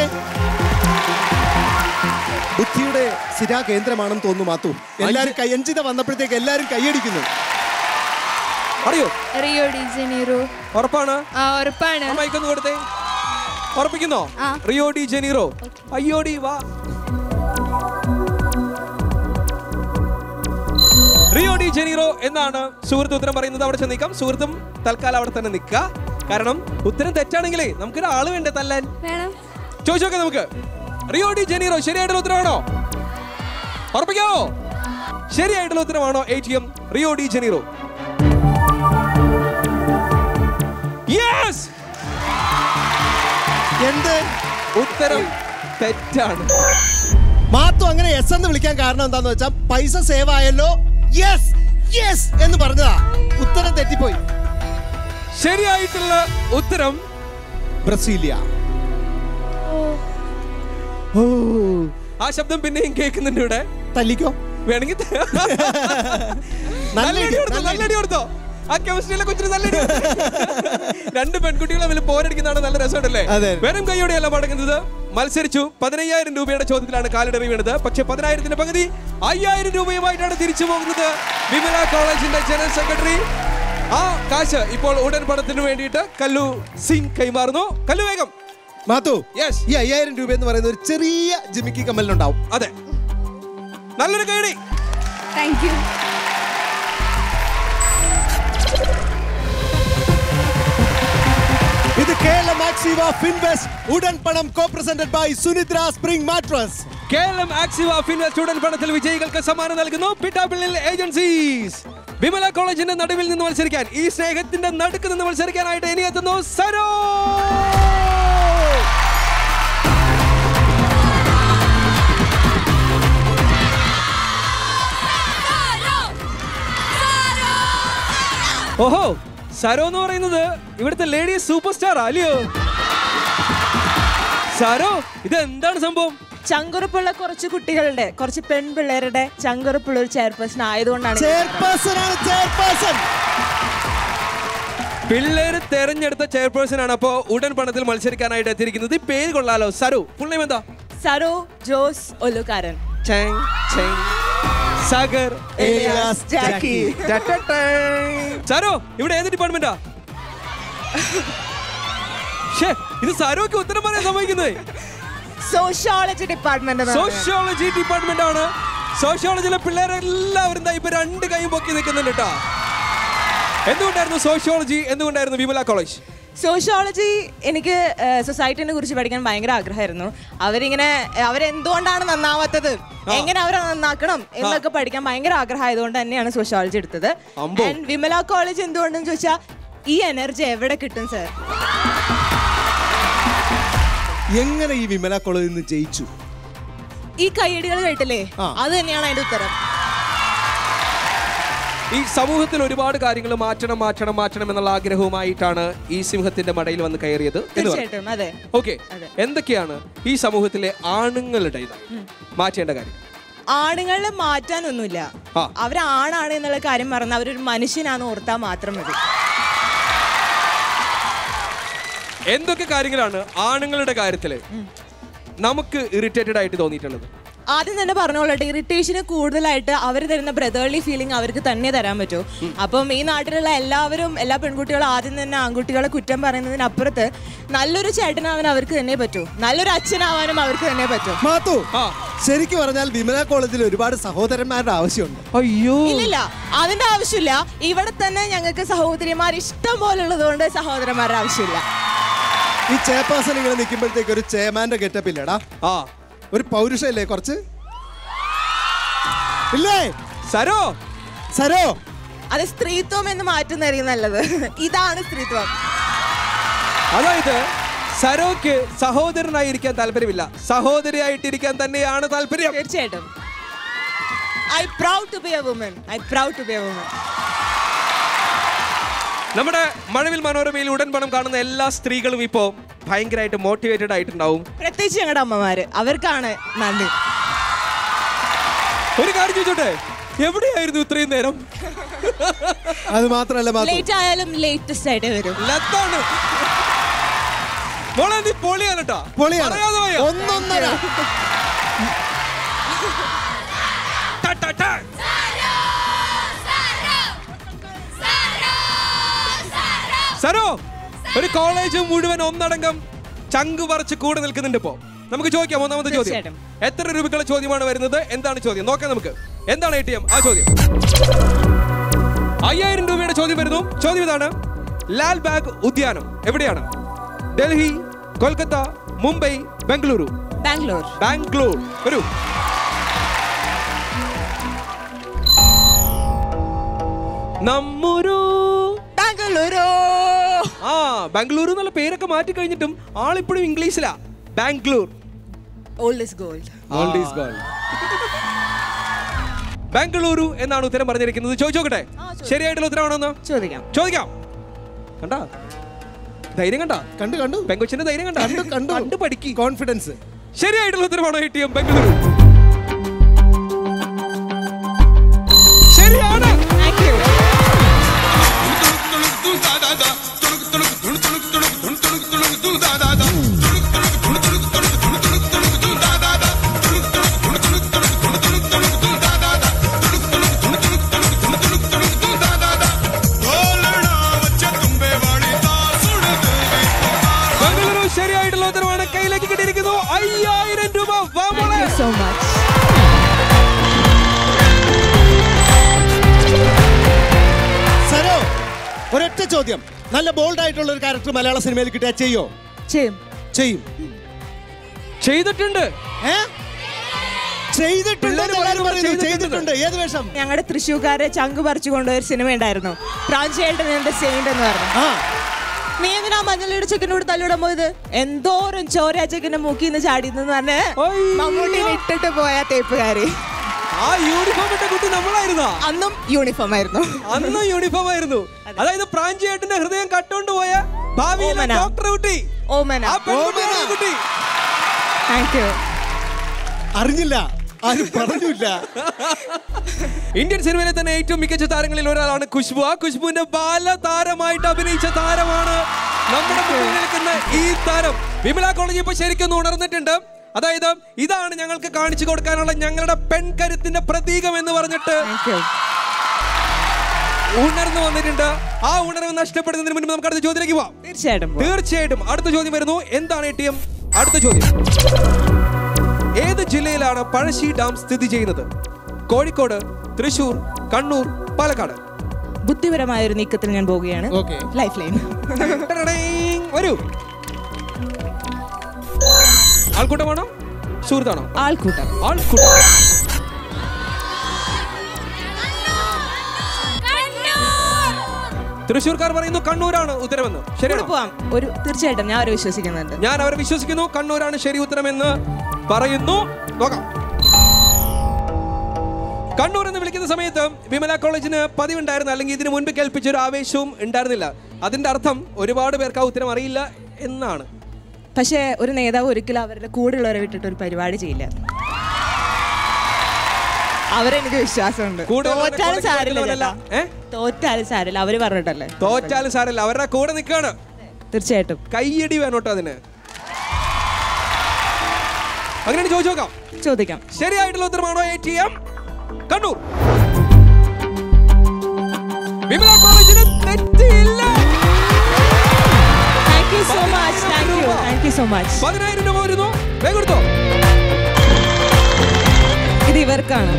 Speaker 3: ബുദ്ധിയുടെ സ്ഥിരാ കേന്ദ്രമാണെന്ന് തോന്നുന്നു മാത്തു എല്ലാരും കൈ അഞ്ചിത വന്നപ്പോഴത്തേക്ക് എല്ലാരും കൈയടിക്കുന്നു
Speaker 4: അറിയോ
Speaker 5: റിയോ ഡി ജനീറോ
Speaker 4: ഉറപ്പാണ്
Speaker 5: ആ ഉറപ്പാണ്
Speaker 4: ആ മൈക്കൊന്ന് കൊടുത്തേ ഉറപ്പിക്കുന്നോ
Speaker 5: ആ.
Speaker 4: റിയോ ഡി ജനീറോ അയ്യോടി വാ റിയോ ഡി ജനീറോ എന്നാണ് സുഹൃത്ത് ഉത്തരം പറയുന്നത് അവിടെ ചെന്ന് നിൽക്കാം സുഹൃത്തും തൽക്കാലം അവിടെ തന്നെ നിൽക്കുക കാരണം ഉത്തരം തെറ്റാണെങ്കിലേ നമുക്കൊരു ആള് വേണ്ടേ തല്ലാൻ
Speaker 5: വേണം
Speaker 4: ചോദിച്ചു നോക്കാം നമുക്ക് റിയോ ഡി ജനീറോ ശരിയായിട്ടുള്ള ഉത്തരമാണോ ഉറപ്പിക്കാവോ ശരിയായിട്ടുള്ള ഉത്തരമാണോ A T M Rio de Janeiro yes
Speaker 3: എന്ത്
Speaker 4: ഉത്തരം തെറ്റാണ്
Speaker 3: മാത്തു അങ്ങനെ എസ് എന്ന് വിളിക്കാൻ കാരണം എന്താന്ന് വെച്ചാൽ പൈസ സേവ് ആയല്ലോ യെസ് യെസ് എന്ന് പറഞ്ഞതാ ഉത്തരം തെറ്റിപ്പോയി
Speaker 4: ശരിയായിട്ടുള്ള ഉത്തരം
Speaker 3: ബ്രസീലിയ
Speaker 4: ആ ശബ്ദം പിന്നെയും കേൾക്കുന്നുണ്ട് ഇവിടെ
Speaker 3: തല്ലിക്കോ
Speaker 4: വേണമെങ്കിൽ ത-
Speaker 3: നല്ല
Speaker 4: നല്ലടി
Speaker 3: ഇടി,
Speaker 4: കൊടുത്തോ
Speaker 3: നല്ല
Speaker 4: നല്ലടി കൊടുത്തോ ആ കെമിസ്ട്രിയിലെ കൊച്ചിന് നല്ലടി കൊടുത്തോ. രണ്ട് പെൺകുട്ടികൾ തമ്മിൽ പോരടിക്കുന്നതാണ് നല്ല രസമുണ്ടല്ലേ
Speaker 3: അതെ.
Speaker 4: വെറും കൈയോടെയല്ല മടങ്ങുന്നത് മത്സരിച്ചു പതിനയ്യായിരം രൂപയുടെ ചോദ്യത്തിലാണ് കാലിടറി വീണത് പക്ഷെ പതിനായിരത്തിന്റെ പകുതി അയ്യായിരം രൂപയുമായിട്ടാണ് തിരിച്ചു പോകുന്നത് വിമല കോളേജിന്റെ ജനറൽ സെക്രട്ടറി ആ കാശ് ഇപ്പോൾ ഉടൻ പണത്തിന് വേണ്ടിയിട്ട് കല്ലു സിംഗ് കൈമാറുന്നു കല്ലു വേഗം
Speaker 3: മാത്തു
Speaker 4: യെസ്
Speaker 3: ഈ അയ്യായിരം രൂപ എന്ന് പറയുന്ന ഒരു ചെറിയ ജിമിക്കി കമ്മലിനുണ്ടാവും
Speaker 4: അതെ നല്ലൊരു കൈയടി
Speaker 5: താങ്ക് യു
Speaker 3: ഇത് കേരള മാക്സിവ ഫിൻവെസ്റ്റ് ഉടൻ പണം co presented by Sunidra spring mattress
Speaker 4: Keralam ആക്സിവ ഫിൻവെൽ സ്റ്റുഡന്റ് പണത്തിൽ വിജയികൾക്ക് സമ്മാനം നൽകുന്നു പിട്ടാപ്പിള്ളിൽ ഏജൻസീസ് വിമല കോളേജിന്റെ നടുവിൽ നിന്ന് മത്സരിക്കാൻ ഈ സ്നേഹത്തിന്റെ നടുക്ക് നിന്ന് മത്സരിക്കാനായിട്ട് ഇനി എത്തുന്നു സരോ ഓഹോ സരോ എന്ന് പറയുന്നത് ഇവിടുത്തെ ലേഡി സൂപ്പർ സ്റ്റാർ അല്ലയോ സരോ ഇത് എന്താണ് സംഭവം
Speaker 7: ചങ്കുറപ്പുള്ള കുറച്ച് കുട്ടികളുടെ കുറച്ച് പെൺപിള്ളേരുടെ ചങ്കുറപ്പുള്ള ഒരു ചെയർപേഴ്സൺ ആയതുകൊണ്ടാണ് ഇത്
Speaker 3: ചെയർപേഴ്സൺ ആണ് ചെയർപേഴ്സൺ
Speaker 4: പിള്ളേര് തെരഞ്ഞെടുത്ത ചെയർപേഴ്സൺ ആണ് അപ്പോ ഉടൻ പണത്തിൽ മത്സരിക്കാനായിട്ട് എത്തിയിരിക്കുന്നത് ഈ പേര് കൊള്ളാലോ സരു ഫുൾ നെയിം എന്താ
Speaker 7: സരോ ജോസ് ഒലുകാരൻ
Speaker 4: ചെങ് ചെങ് സാഗർ
Speaker 3: ഏലിയാസ് ജാക്കി.
Speaker 4: സരോ ഇവിടെ ഏത് ഡിപ്പാർട്ട്മെന്റാ ഷേ ഇത് സരോക്ക് ഉത്തരം പറയാൻ സമ്മതിക്കുന്നത്
Speaker 7: സോഷ്യോളജി ഡിപ്പാർട്ട്മെന്റ്
Speaker 4: സോഷ്യോളജി ഡിപ്പാർട്ട്മെന്റ് ആണ് സോഷ്യോളജിയിലെ പിള്ളേരെല്ലാവരും ദാ ഇപ്പൊ രണ്ട് കൈയും പൊക്കി നിൽക്കുന്നുണ്ട് കേട്ടോ എന്തുകൊണ്ടായിരുന്നു സോഷ്യോളജി എന്തുകൊണ്ടായിരുന്നു വിമല കോളേജ്
Speaker 7: സോഷ്യോളജി എനിക്ക് സൊസൈറ്റിനെ കുറിച്ച് പഠിക്കാൻ ഭയങ്കര ആഗ്രഹമായിരുന്നു അവരിങ്ങനെ അവരെന്തുകൊണ്ടാണ് നന്നാവാത്തത് എങ്ങനെ അവരെ നന്നാക്കണം എന്നൊക്കെ പഠിക്കാൻ ഭയങ്കര ആഗ്രഹമായതുകൊണ്ട് തന്നെയാണ് സോഷ്യോളജി എടുത്തത്
Speaker 4: അമ്പോ.
Speaker 7: And വിമല കോളേജ് എന്തുകൊണ്ടെന്ന് ചോദിച്ചാൽ ഈ എനർജി എവിടെ കിട്ടും സർ
Speaker 3: എങ്ങനെ ഈ വിമല കോളേജിൽ നിന്ന് ജയിച്ചു
Speaker 7: ഈ കൈയടികൾ കേട്ടില്ലേ
Speaker 3: ആ.
Speaker 7: അത് തന്നെയാണ് അതിന്റെ ഉത്തരം
Speaker 4: ഈ സമൂഹത്തിൽ ഒരുപാട് കാര്യങ്ങൾ മാറ്റണം മാറ്റണം മാറ്റണം എന്നുള്ള ആഗ്രഹവുമായിട്ടാണ് ഈ സിംഹത്തിന്റെ മടയിൽ വന്ന് കയറിയത് എന്ന് പറയും
Speaker 7: തീർച്ചയായിട്ടും അതെ
Speaker 4: ഓക്കെ
Speaker 7: അതെ.
Speaker 4: എന്തൊക്കെയാണ് ഈ സമൂഹത്തിലെ ആണുങ്ങളുടെ ഇത് മാറ്റേണ്ട കാര്യം
Speaker 7: ആണുങ്ങളെ മാറ്റാനൊന്നുമില്ല
Speaker 4: ആ.
Speaker 7: അവരാണാണ് എന്നുള്ള കാര്യം മറന്ന് അവരൊരു മനുഷ്യനാന്ന് ഓർത്താൽ മാത്രം മതി
Speaker 4: എന്തൊക്കെ കാര്യങ്ങളാണ് ആണുങ്ങളുടെ കാര്യത്തില് നമുക്ക് ഇറിറ്റേറ്റഡ് ആയിട്ട് തോന്നിയിട്ടുള്ളത്
Speaker 7: ആദ്യം തന്നെ പറഞ്ഞോളട്ടെ ഇറിറ്റേഷന് കൂടുതലായിട്ട് അവർ തരുന്ന ബ്രദേർലി ഫീലിംഗ് അവർക്ക് തന്നെ തരാൻ പറ്റൂ അപ്പം ഈ നാട്ടിലുള്ള എല്ലാവരും എല്ലാ പെൺകുട്ടികളും ആദ്യം തന്നെ ആൺകുട്ടികളെ കുറ്റം പറയുന്നതിനപ്പുറത്ത് നല്ലൊരു ചേട്ടനാവാൻ അവർക്ക് തന്നെ പറ്റൂ നല്ലൊരു അച്ഛനാവാനും അവർക്ക് തന്നെ പറ്റൂ
Speaker 3: മാത്തു ശരിക്കും പറഞ്ഞാൽ വിമല കോളേജിൽ ഒരുപാട് സഹോദരന്മാരുടെ ആവശ്യമുണ്ട്
Speaker 2: അയ്യോ
Speaker 7: ഇല്ലില്ല അതിന്റെ ആവശ്യമില്ല ഇവിടെ തന്നെ ഞങ്ങൾക്ക് സഹോദരിമാർ ഇഷ്ടം പോലെ ഉള്ളതുകൊണ്ട് സഹോദരന്മാരുടെ ആവശ്യമില്ല
Speaker 3: ഈ ചെയർപേഴ്സൺ ഇങ്ങനെ നിൽക്കുമ്പോഴത്തേക്ക് ഒരു ചെയർമാന്റെ ഗെറ്റപ്പ് ഇല്ലടാ
Speaker 2: ആ
Speaker 3: ഒരു പൗരുഷല്ലേ കുറച്ച് ഇല്ലേ
Speaker 2: സരോ
Speaker 3: സരോ
Speaker 7: അത് സ്ത്രീത്വം എന്ന് മാറ്റുന്നതായിരിക്കും നല്ലത് ഇതാണ് സ്ത്രീത്വം
Speaker 2: അതായത് സരോക്ക് സഹോദരനായിരിക്കാൻ താല്പര്യമില്ല സഹോദരിയായിട്ടിരിക്കാൻ തന്നെയാണ് താല്പര്യം
Speaker 7: തീർച്ചയായിട്ടും I proud to be a woman I proud to be a woman
Speaker 2: നമ്മുടെ മഴവിൽ മനോരമയിൽ ഉടൻ പണം കാണുന്ന എല്ലാ സ്ത്രീകളും ഇപ്പോ ഭയങ്കരമായിട്ട് മോട്ടിവേറ്റഡ് ആയിട്ടുണ്ടാവും
Speaker 7: പ്രത്യേകിച്ച് ഞങ്ങളുടെ അമ്മമാര് അവർക്കാണ് നന്ദി
Speaker 2: ഒരു കാര്യം ചോദിച്ചോട്ടെ എവിടെയായിരുന്നു ഇത്രയും നേരം
Speaker 3: അത് മാത്രല്ല മാത്തു
Speaker 7: ലേറ്റ് ആയാലും ലേറ്റസ്റ്റ് ആയിട്ട് വരും
Speaker 2: ലത്താണ് മോളെ നീ പൊളിയാണ് കേട്ടോ
Speaker 3: പൊളിയാണ്
Speaker 2: പറയാതെ പോയോ?
Speaker 3: ഒന്നൊന്നര
Speaker 2: ട, ട, ട. സരോ ഒരു കോളേജ് മുഴുവൻ ഒന്നടങ്കം ചങ്ക് പറിച്ച് കൂടെ നിൽക്കുന്നുണ്ട് ഇപ്പോ നമുക്ക് ചോദിക്കാം ഒന്നാമത്തെ ചോദ്യം
Speaker 7: തീർച്ചയായിട്ടും.
Speaker 2: എത്ര രൂപയ്ക്കുള്ള ചോദ്യമാണ് വരുന്നത് എന്താണ് ചോദ്യം നോക്കാം നമുക്ക് എന്താണ് എ ടി എം ആ ചോദ്യം അയ്യായിരം രൂപയുടെ ചോദ്യം വരുന്നു ചോദ്യം ഇതാണ് ലാൽ ബാഗ് ഉദ്യാനം എവിടെയാണ് ഡൽഹി കൊൽക്കത്ത മുംബൈ ബംഗളൂരു
Speaker 7: ബാംഗ്ലൂർ
Speaker 2: ബാംഗ്ലൂർ വരൂ നമ്മൊരു
Speaker 7: ബാംഗ്ലൂരു
Speaker 2: ആ ബാംഗ്ലൂർ എന്നുള്ള പേരൊക്കെ മാറ്റി കഴിഞ്ഞിട്ടും ആളിപ്പോഴും ഇംഗ്ലീഷിലാ Bangalore
Speaker 7: old is gold
Speaker 2: Gold is gold. Bengaluru എന്നാണ് ഉത്തരം പറഞ്ഞിരിക്കുന്നത് ചോദിച്ചോക്കട്ടെ ശരിയായിട്ടുള്ള ഉത്തരവാണോന്ന്
Speaker 7: ചോദിക്കാം
Speaker 2: ചോദിക്കാം കണ്ടാ ധൈര്യം കണ്ടാ
Speaker 3: കണ്ടു കണ്ടു
Speaker 2: പെങ്കൊച്ചിന്റെ ധൈര്യം കണ്ടാ
Speaker 3: കണ്ടു കണ്ടു
Speaker 2: കണ്ടു പഠിക്ക്
Speaker 3: കോൺഫിഡൻസ്
Speaker 2: ശരിയായിട്ടുള്ള ഉത്തരവാണോ എ ടി എം ബംഗളൂരു ശരിയാണ്
Speaker 7: താങ്ക് യു
Speaker 2: ബംഗളൂരു ശരിയായിട്ടുള്ള ഉത്തരവാണ് കയ്യിലേക്ക് കിട്ടിയിരിക്കുന്നു അയ്യായിരം രൂപ വാ മോളെ.
Speaker 7: സോ മച്ച്
Speaker 3: സരോ ഒരൊറ്റ ചോദ്യം നല്ല ബോൾഡ് ആയിട്ടുള്ള ഒരു ക്യാരക്ടർ മലയാള സിനിമയിൽ കിട്ടിയാൽ ചെയ്യോ
Speaker 7: ചെയ്യും
Speaker 3: ചെയ്യും
Speaker 2: ചെയ്തിട്ടുണ്ട്
Speaker 3: ഏ ചെയ്തിട്ടുണ്ട്
Speaker 2: പിള്ളേര്
Speaker 3: എല്ലാവരും
Speaker 2: പറയുന്നു,
Speaker 3: പറയുന്നു
Speaker 2: ചെയ്തിട്ടുണ്ട്.
Speaker 3: ചെയ്തിട്ടുണ്ട് ഏത് വേഷം
Speaker 7: ഞങ്ങളുടെ തൃശ്ശൂർക്കാരെ ചങ്ക് പറിച്ചു കൊണ്ടുപോയ ഒരു സിനിമ ഉണ്ടായിരുന്നു പ്രാഞ്ചേട്ടൻ എന്റെ സെയിന്റ് എന്ന് പറഞ്ഞു
Speaker 3: ആ
Speaker 7: നീ എന്തിനാ മഞ്ഞളിയുടെ ചെക്കനോട് തല്ലിടാൻ പോയത് എന്തോരം ചോര ചെക്കന്റെ മൂക്കിന്ന് ചാടിയെന്ന് പറഞ്ഞ്
Speaker 2: ഒയ്യോ.
Speaker 7: മമ്മൂട്ടിനെ ഇട്ടിട്ട് പോയ തേപ്പുകാരി
Speaker 2: ആ യൂണിഫോം ഇട്ട കുട്ടി നമ്മളായിരുന്നാ
Speaker 7: അന്നും യൂണിഫോം ആയിരുന്നു
Speaker 2: അന്ന് യൂണിഫോം ആയിരുന്നു അതായത് പ്രാഞ്ചിയേട്ടന്റെ ഹൃദയം കട്ടുകൊണ്ട് പോയ ഭാവിയിലെ
Speaker 7: ഓമന.
Speaker 2: ഡോക്ടർ കുട്ടി
Speaker 7: ഓമന
Speaker 2: ആ പെൺകുട്ടിയാണ്
Speaker 3: ഓമന.
Speaker 2: ഈ കുട്ടി
Speaker 7: താങ്ക് യു
Speaker 3: അറിഞ്ഞില്ല ആരും പറഞ്ഞില്ല
Speaker 2: ഇന്ത്യൻ സിനിമയിലെ തന്നെ ഏറ്റവും മികച്ച താരങ്ങളിൽ ഒരാളാണ് ഖുഷ്ബു ആ ഖുഷ്ബുവിന്റെ ബാലതാരമായിട്ട് അഭിനയിച്ച താരമാണ് നമ്മുടെ മുന്നിൽ നിൽക്കുന്ന ഈ താരം വിമല കോളേജ് ഇപ്പൊ ശരിക്കും ഒന്ന് ഉണർന്നിട്ടുണ്ട് അതായത് ഇതാണ് ഞങ്ങൾക്ക് കാണിച്ചു കൊടുക്കാനുള്ള ഞങ്ങളുടെ പെൺകരുത്തിന്റെ പ്രതീകം എന്ന് പറഞ്ഞിട്ട്
Speaker 7: താങ്ക് യു
Speaker 2: ഉണർന്നു വന്നിട്ടുണ്ട് ആ ഉണർവ് നഷ്ടപ്പെടുന്നതിന് മുൻപ് നമുക്ക് അടുത്ത ചോദ്യത്തിലേക്ക് പോവാം
Speaker 7: തീർച്ചയായിട്ടും പോവാം.
Speaker 2: തീർച്ചയായിട്ടും അടുത്ത ചോദ്യം വരുന്നു എന്താണ് എ ടി എം അടുത്ത ചോദ്യം ഏത് ജില്ലയിലാണ് പഴശ്ശി ഡാം സ്ഥിതി ചെയ്യുന്നത് കോഴിക്കോട് തൃശൂർ കണ്ണൂർ പാലക്കാട്
Speaker 7: ബുദ്ധിപരമായ ഒരു നീക്കത്തിൽ ഞാൻ പോവുകയാണ്
Speaker 3: Okay.
Speaker 7: Life line
Speaker 2: ടടടേയ്. വരൂ ആൾക്കൂട്ടമാണോ സുഹൃത്താണോ
Speaker 7: ആൾക്കൂട്ടം
Speaker 2: ആൾക്കൂട്ടം തൃശൂർക്കാർ പറയുന്നു കണ്ണൂരാണ് ഉത്തരമെന്ന്
Speaker 7: കൂടെ
Speaker 2: ശരിയാണോ
Speaker 7: പോവാം ഒരു തീർച്ചയായിട്ടും ഞാൻ അവരെ വിശ്വസിക്കുന്നുണ്ട്
Speaker 2: ഞാൻ അവരെ വിശ്വസിക്കുന്നു കണ്ണൂരാണ് ശരി ഉത്തരമെന്ന് പറയുന്നു നോക്കാം കണ്ണൂർ എന്ന് വിളിക്കുന്ന സമയത്ത് വിമല കോളേജിന് പതിവുണ്ടായിരുന്നു അല്ലെങ്കിൽ ഇതിനു മുൻപ് കേൾപ്പിച്ച ഒരു ആവേശവും ഉണ്ടായിരുന്നില്ല അതിന്റെ അർത്ഥം ഒരുപാട് പേർക്ക് ആ ഉത്തരം അറിയില്ല എന്നാണ്
Speaker 7: പക്ഷേ ഒരു നേതാവ് ഒരിക്കലും അവരുടെ കൂടെയുള്ളവരെ വിട്ടിട്ട് ഒരു പരിപാടി ചെയ്യില്ല അവരെനിക്ക് വിശ്വാസമുണ്ട്
Speaker 2: കൂടെയുള്ളവരെ
Speaker 7: തോറ്റാലും
Speaker 2: കൊലയ്ക്ക്
Speaker 7: സാരില്ല
Speaker 2: പറ്റുന്നവരല്ല.
Speaker 7: ചേട്ടാ.
Speaker 2: ഏ?
Speaker 7: തോറ്റാലും സാരില്ല അവര് പറഞ്ഞിട്ടല്ലേ
Speaker 2: തോറ്റാലും സാരല്ല അവരുടെ കൂടെ നിൽക്കാണ്
Speaker 7: തീർച്ചയായിട്ടും
Speaker 2: കയ്യടി വേണം കേട്ടോ അതിന് അങ്ങനെ ചോദിച്ചു നോക്കാം
Speaker 7: ചോദിക്കാം
Speaker 2: ശരിയായിട്ടുള്ള ഉത്തരമാണോ A T M Kannur Vimala കോളേജിന് തെറ്റിയില്ല
Speaker 7: thank you so much thank you thank you so much
Speaker 2: പതിനായിരം രൂപ വരുന്നു വേഗം എടുത്തോ
Speaker 7: ഇത് ഇവർക്കാണ്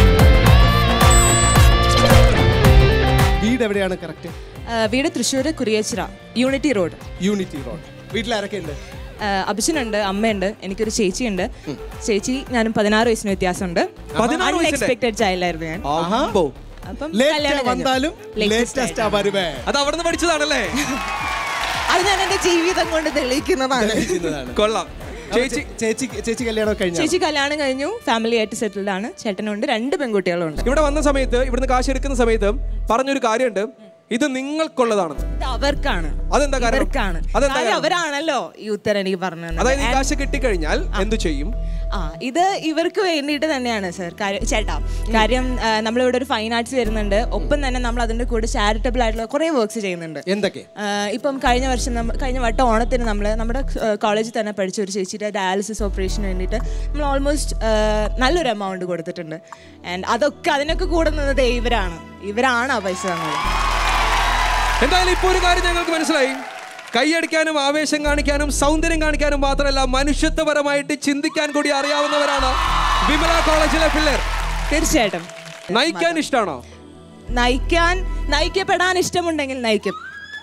Speaker 3: വീട് എവിടെയാണ് കറക്റ്റ്
Speaker 7: ആ, വീട് Thrissur Kuriachira unity road
Speaker 3: unity road വീട്ടിലാരൊക്കെ ഉണ്ട്
Speaker 7: അഭിഷനുണ്ട് അമ്മയുണ്ട് എനിക്കൊരു ചേച്ചിയുണ്ട് ചേച്ചി ഞാനും പതിനാറ് വയസ്സിന് വ്യത്യാസമുണ്ട്
Speaker 2: പതിനാറ് വയസ്സിന്റെ?
Speaker 7: അൺഎക്സ്പെക്ടഡ് ചൈൽഡ് ആയിരുന്നു ഞാൻ
Speaker 2: അമ്പോ.
Speaker 7: അപ്പം
Speaker 3: ലേറ്റ്
Speaker 7: കല്യാണം കഴിഞ്ഞു.
Speaker 3: വന്നാലും
Speaker 7: Latest
Speaker 3: ലേറ്റസ്റ്റ് ആ വരുവേ
Speaker 2: അത് അവിടുന്ന് പഠിച്ചതാണല്ലേ
Speaker 7: അത് ഞാൻ എന്റെ ജീവിതം കൊണ്ട് തെളിയിക്കുന്നതാണ്
Speaker 3: ചെയ്യുന്നതാണ്.
Speaker 2: കൊള്ളാം
Speaker 3: ചേച്ചി ചേച്ചി ചേച്ചി കല്യാണം കഴിഞ്ഞ
Speaker 7: ചേച്ചി കല്യാണം കഴിഞ്ഞു ഫാമിലി ആയിട്ട് സെറ്റിൽഡ് ആണ് ചേട്ടനുണ്ട് രണ്ട് പെൺകുട്ടികളുണ്ട്
Speaker 2: ഇവിടെ വന്ന സമയത്ത് ഇവിടുന്ന് കാശ് എടുക്കുന്ന സമയത്ത് പറഞ്ഞൊരു കാര്യമുണ്ട് ഇത് നിങ്ങൾക്കുള്ളതാണെന്ന്
Speaker 7: ഇത് അവർക്കാണ്
Speaker 2: അതെന്താ കാരണം
Speaker 7: ഇവർക്കാണ്
Speaker 2: അതെന്താ
Speaker 7: കാര്യം
Speaker 2: കാരണം?
Speaker 7: അവരാണല്ലോ ഈ ഉത്തരം എനിക്ക് പറഞ്ഞു തന്നത്.
Speaker 2: അതായത് ഈ
Speaker 7: And-
Speaker 2: കാശ് കിട്ടിക്കഴിഞ്ഞാൽ എന്തു ചെയ്യും
Speaker 7: ആ ഇത് ഇവർക്ക് വേണ്ടിയിട്ട് തന്നെയാണ് സർ കാര്യം ചേട്ടാ കാര്യം ആ, നമ്മളിവിടെ ഒരു ഫൈൻ ആർട്സ് വരുന്നുണ്ട് ഒപ്പം തന്നെ നമ്മൾ അതിന്റെ കൂടെ ചാരിറ്റബിൾ ആയിട്ടുള്ള കുറേ വർക്ക്സ് ചെയ്യുന്നുണ്ട്
Speaker 3: എന്തൊക്കെ
Speaker 7: ആ, ഇപ്പം കഴിഞ്ഞ വർഷം നമ്മ കഴിഞ്ഞ വട്ടം ഓണത്തിന് നമ്മൾ നമ്മുടെ കോളേജിൽ തന്നെ പഠിച്ച ഒരു ചേച്ചിയുടെ ഡയാലിസിസ് ഓപ്പറേഷന് വേണ്ടിയിട്ട് നമ്മൾ ഓൾമോസ്റ്റ് നല്ലൊരു എമൗണ്ട് കൊടുത്തിട്ടുണ്ട് ആൻഡ് അതൊക്കെ അതിനൊക്കെ കൂടെ നിന്നത് ഇവരാണ് ഇവരാണ് ആ പൈസ തന്നത്
Speaker 2: എന്തായാലും ഇപ്പോൾ ഒരു കാര്യം ഞങ്ങൾക്ക് മനസ്സിലായി കൈയടിക്കാനും ആവേശം കാണിക്കാനും സൗന്ദര്യം കാണിക്കാനും മാത്രമല്ല മനുഷ്യത്വപരമായിട്ട് ചിന്തിക്കാൻ കൂടി അറിയാവുന്നവരാണ് വിമല കോളേജിലെ പിള്ളേർ
Speaker 7: തീർച്ചയായിട്ടും
Speaker 2: നയിക്കാൻ ഇഷ്ടമാണോ
Speaker 7: നയിക്കാൻ നയിക്കപ്പെടാൻ ഇഷ്ടമുണ്ടെങ്കിൽ നയിക്കും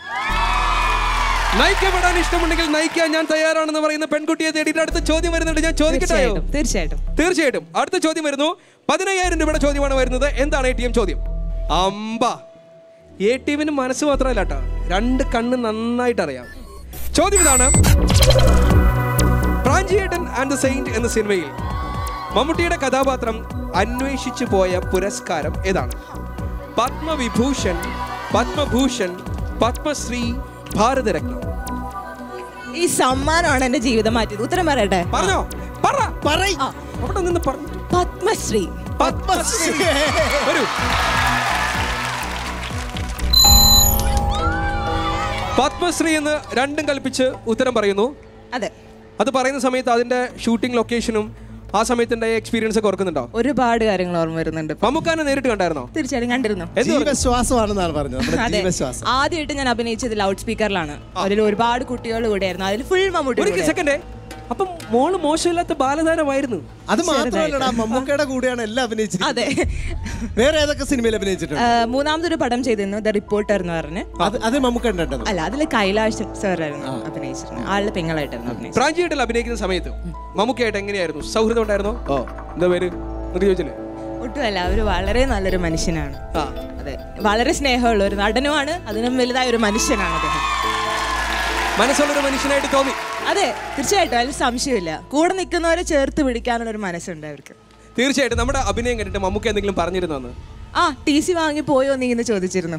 Speaker 2: നയിക്കപ്പെടാൻ ഇഷ്ടമുണ്ടെങ്കിൽ നയിക്കാൻ ഞാൻ തയ്യാറാണെന്ന് പറയുന്ന പെൺകുട്ടിയെ തേടിയിട്ട് അടുത്ത ചോദ്യം വരുന്നുണ്ട് ഞാൻ ചോദിക്കട്ടെയോ
Speaker 7: തീർച്ചയായിട്ടും തീർച്ചയായിട്ടും
Speaker 2: തീർച്ചയായിട്ടും അടുത്ത ചോദ്യം വരുന്നു പതിനയ്യായിരം രൂപയുടെ ചോദ്യമാണ് വരുന്നത് എന്താണ് എ ടി എം ചോദ്യം അമ്പ എ ടി എമ്മിന് മനസ്സ് മാത്രമല്ല കേട്ടോ രണ്ട് കണ്ണ് നന്നായിട്ട് അറിയാം ചോദ്യം ഇതാണ് പ്രാഞ്ചിയേട്ടൻ ആൻഡ് ദ സെയിന്റ് എന്ന സിനിമയിൽ മമ്മൂട്ടിയുടെ കഥാപാത്രം അന്വേഷിച്ചു പോയ പുരസ്കാരം ഏതാണ് പത്മവിഭൂഷൺ പത്മഭൂഷൺ പത്മശ്രീ ഭാരതരത്നം
Speaker 7: ഈ സമ്മാനമാണ് എന്റെ ജീവിതം മാറ്റിയത് ഉത്തരം പറയട്ടെ
Speaker 2: പറഞ്ഞോ പറ
Speaker 3: പറയ്.
Speaker 7: ആ.
Speaker 2: അവിടെ നിന്ന് പറഞ്ഞു
Speaker 7: പത്മശ്രീ
Speaker 2: പത്മശ്രീ വരൂ പത്മശ്രീ എന്ന് രണ്ടും കൽപ്പിച്ച് ഉത്തരം പറയുന്നു
Speaker 7: അതെ
Speaker 2: അത് പറയുന്ന സമയത്ത് അതിന്റെ ഷൂട്ടിംഗ് ലൊക്കേഷനും ആ സമയത്തുണ്ടായ എക്സ്പീരിയൻസ് ഒക്കെ ഓർക്കുന്നുണ്ടോ
Speaker 7: ഒരുപാട് കാര്യങ്ങൾ ഓർമ്മ വരുന്നുണ്ട്
Speaker 2: മമ്മൂക്കാനെ നേരിട്ട് കണ്ടായിരുന്നോ
Speaker 7: തീർച്ചയായിട്ടും കണ്ടിരുന്നു
Speaker 2: എന്ത് പറഞ്ഞു?
Speaker 3: ജീവശ്വാസമാണെന്നാണ് പറഞ്ഞത് നമ്മുടെ
Speaker 7: അതെ
Speaker 3: ജീവശ്വാസം
Speaker 7: ആദ്യമായിട്ട് ഞാൻ അഭിനയിച്ചത് ലൗഡ് സ്പീക്കറിലാണ് അതിൽ ഒരുപാട് കുട്ടികൾ കൂടെയായിരുന്നു അതിൽ ഫുൾ മമ്മൂട്ടി
Speaker 2: ഒരു
Speaker 7: കൂടെ.
Speaker 2: സെക്കൻഡ് അപ്പം മോള് മോശമില്ലാത്ത ബാലതാരമായിരുന്നു
Speaker 3: അത് മാത്രമല്ലടാ മമ്മൂക്കയുടെ കൂടെയാണ് എല്ലാം അഭിനയിച്ചിരിക്കുന്നത്
Speaker 7: അതെ
Speaker 3: വേറെ ഏതൊക്കെ സിനിമയിൽ അഭിനയിച്ചിട്ടുണ്ട്
Speaker 7: ആ, മൂന്നാമതൊരു പടം ചെയ്തിരുന്നു ദ റിപ്പോർട്ടർ എന്ന് പറഞ്ഞ്
Speaker 3: അത് അത് മമ്മൂക്ക ഉണ്ടോ
Speaker 7: അല്ല അതിൽ കൈലാഷ് സാറായിരുന്നു അഭിനയിച്ചിരുന്നത് ആളുടെ പെങ്ങളായിട്ടായിരുന്നു അഭിനയിച്ചത്
Speaker 2: പ്രാഞ്ചിയേട്ടിൽ അഭിനയിക്കുന്ന സമയത്ത് മമ്മൂക്കയായിട്ട് എങ്ങനെയായിരുന്നു സൗഹൃദം ഉണ്ടായിരുന്നോ
Speaker 3: ഓ
Speaker 2: എന്താ പേര് എന്നൊക്കെ ചോദിച്ചില്ലേ
Speaker 7: ഒട്ടുമല്ല അവര് വളരെ നല്ലൊരു മനുഷ്യനാണ്
Speaker 2: ആ
Speaker 7: അതെ വളരെ സ്നേഹമുള്ള ഒരു നടനുമാണ് അതിനും വലുതായ ഒരു മനുഷ്യനാണ് അദ്ദേഹം
Speaker 2: മനസ്സുള്ളൊരു മനുഷ്യനായിട്ട് തോന്നി
Speaker 7: അതെ തീർച്ചയായിട്ടും അതിൽ സംശയമില്ല കൂടെ നിൽക്കുന്നവരെ ചേർത്ത് പിടിക്കാനുള്ള ഒരു മനസ്സുണ്ട് അവർക്ക്
Speaker 2: തീർച്ചയായിട്ടും നമ്മുടെ അഭിനയം കണ്ടിട്ട് മമ്മൂക്ക എന്തെങ്കിലും പറഞ്ഞിരുന്നു അന്ന്
Speaker 7: ആ ടി സി വാങ്ങി പോയോ നീ ഇന്ന് ചോദിച്ചിരുന്നു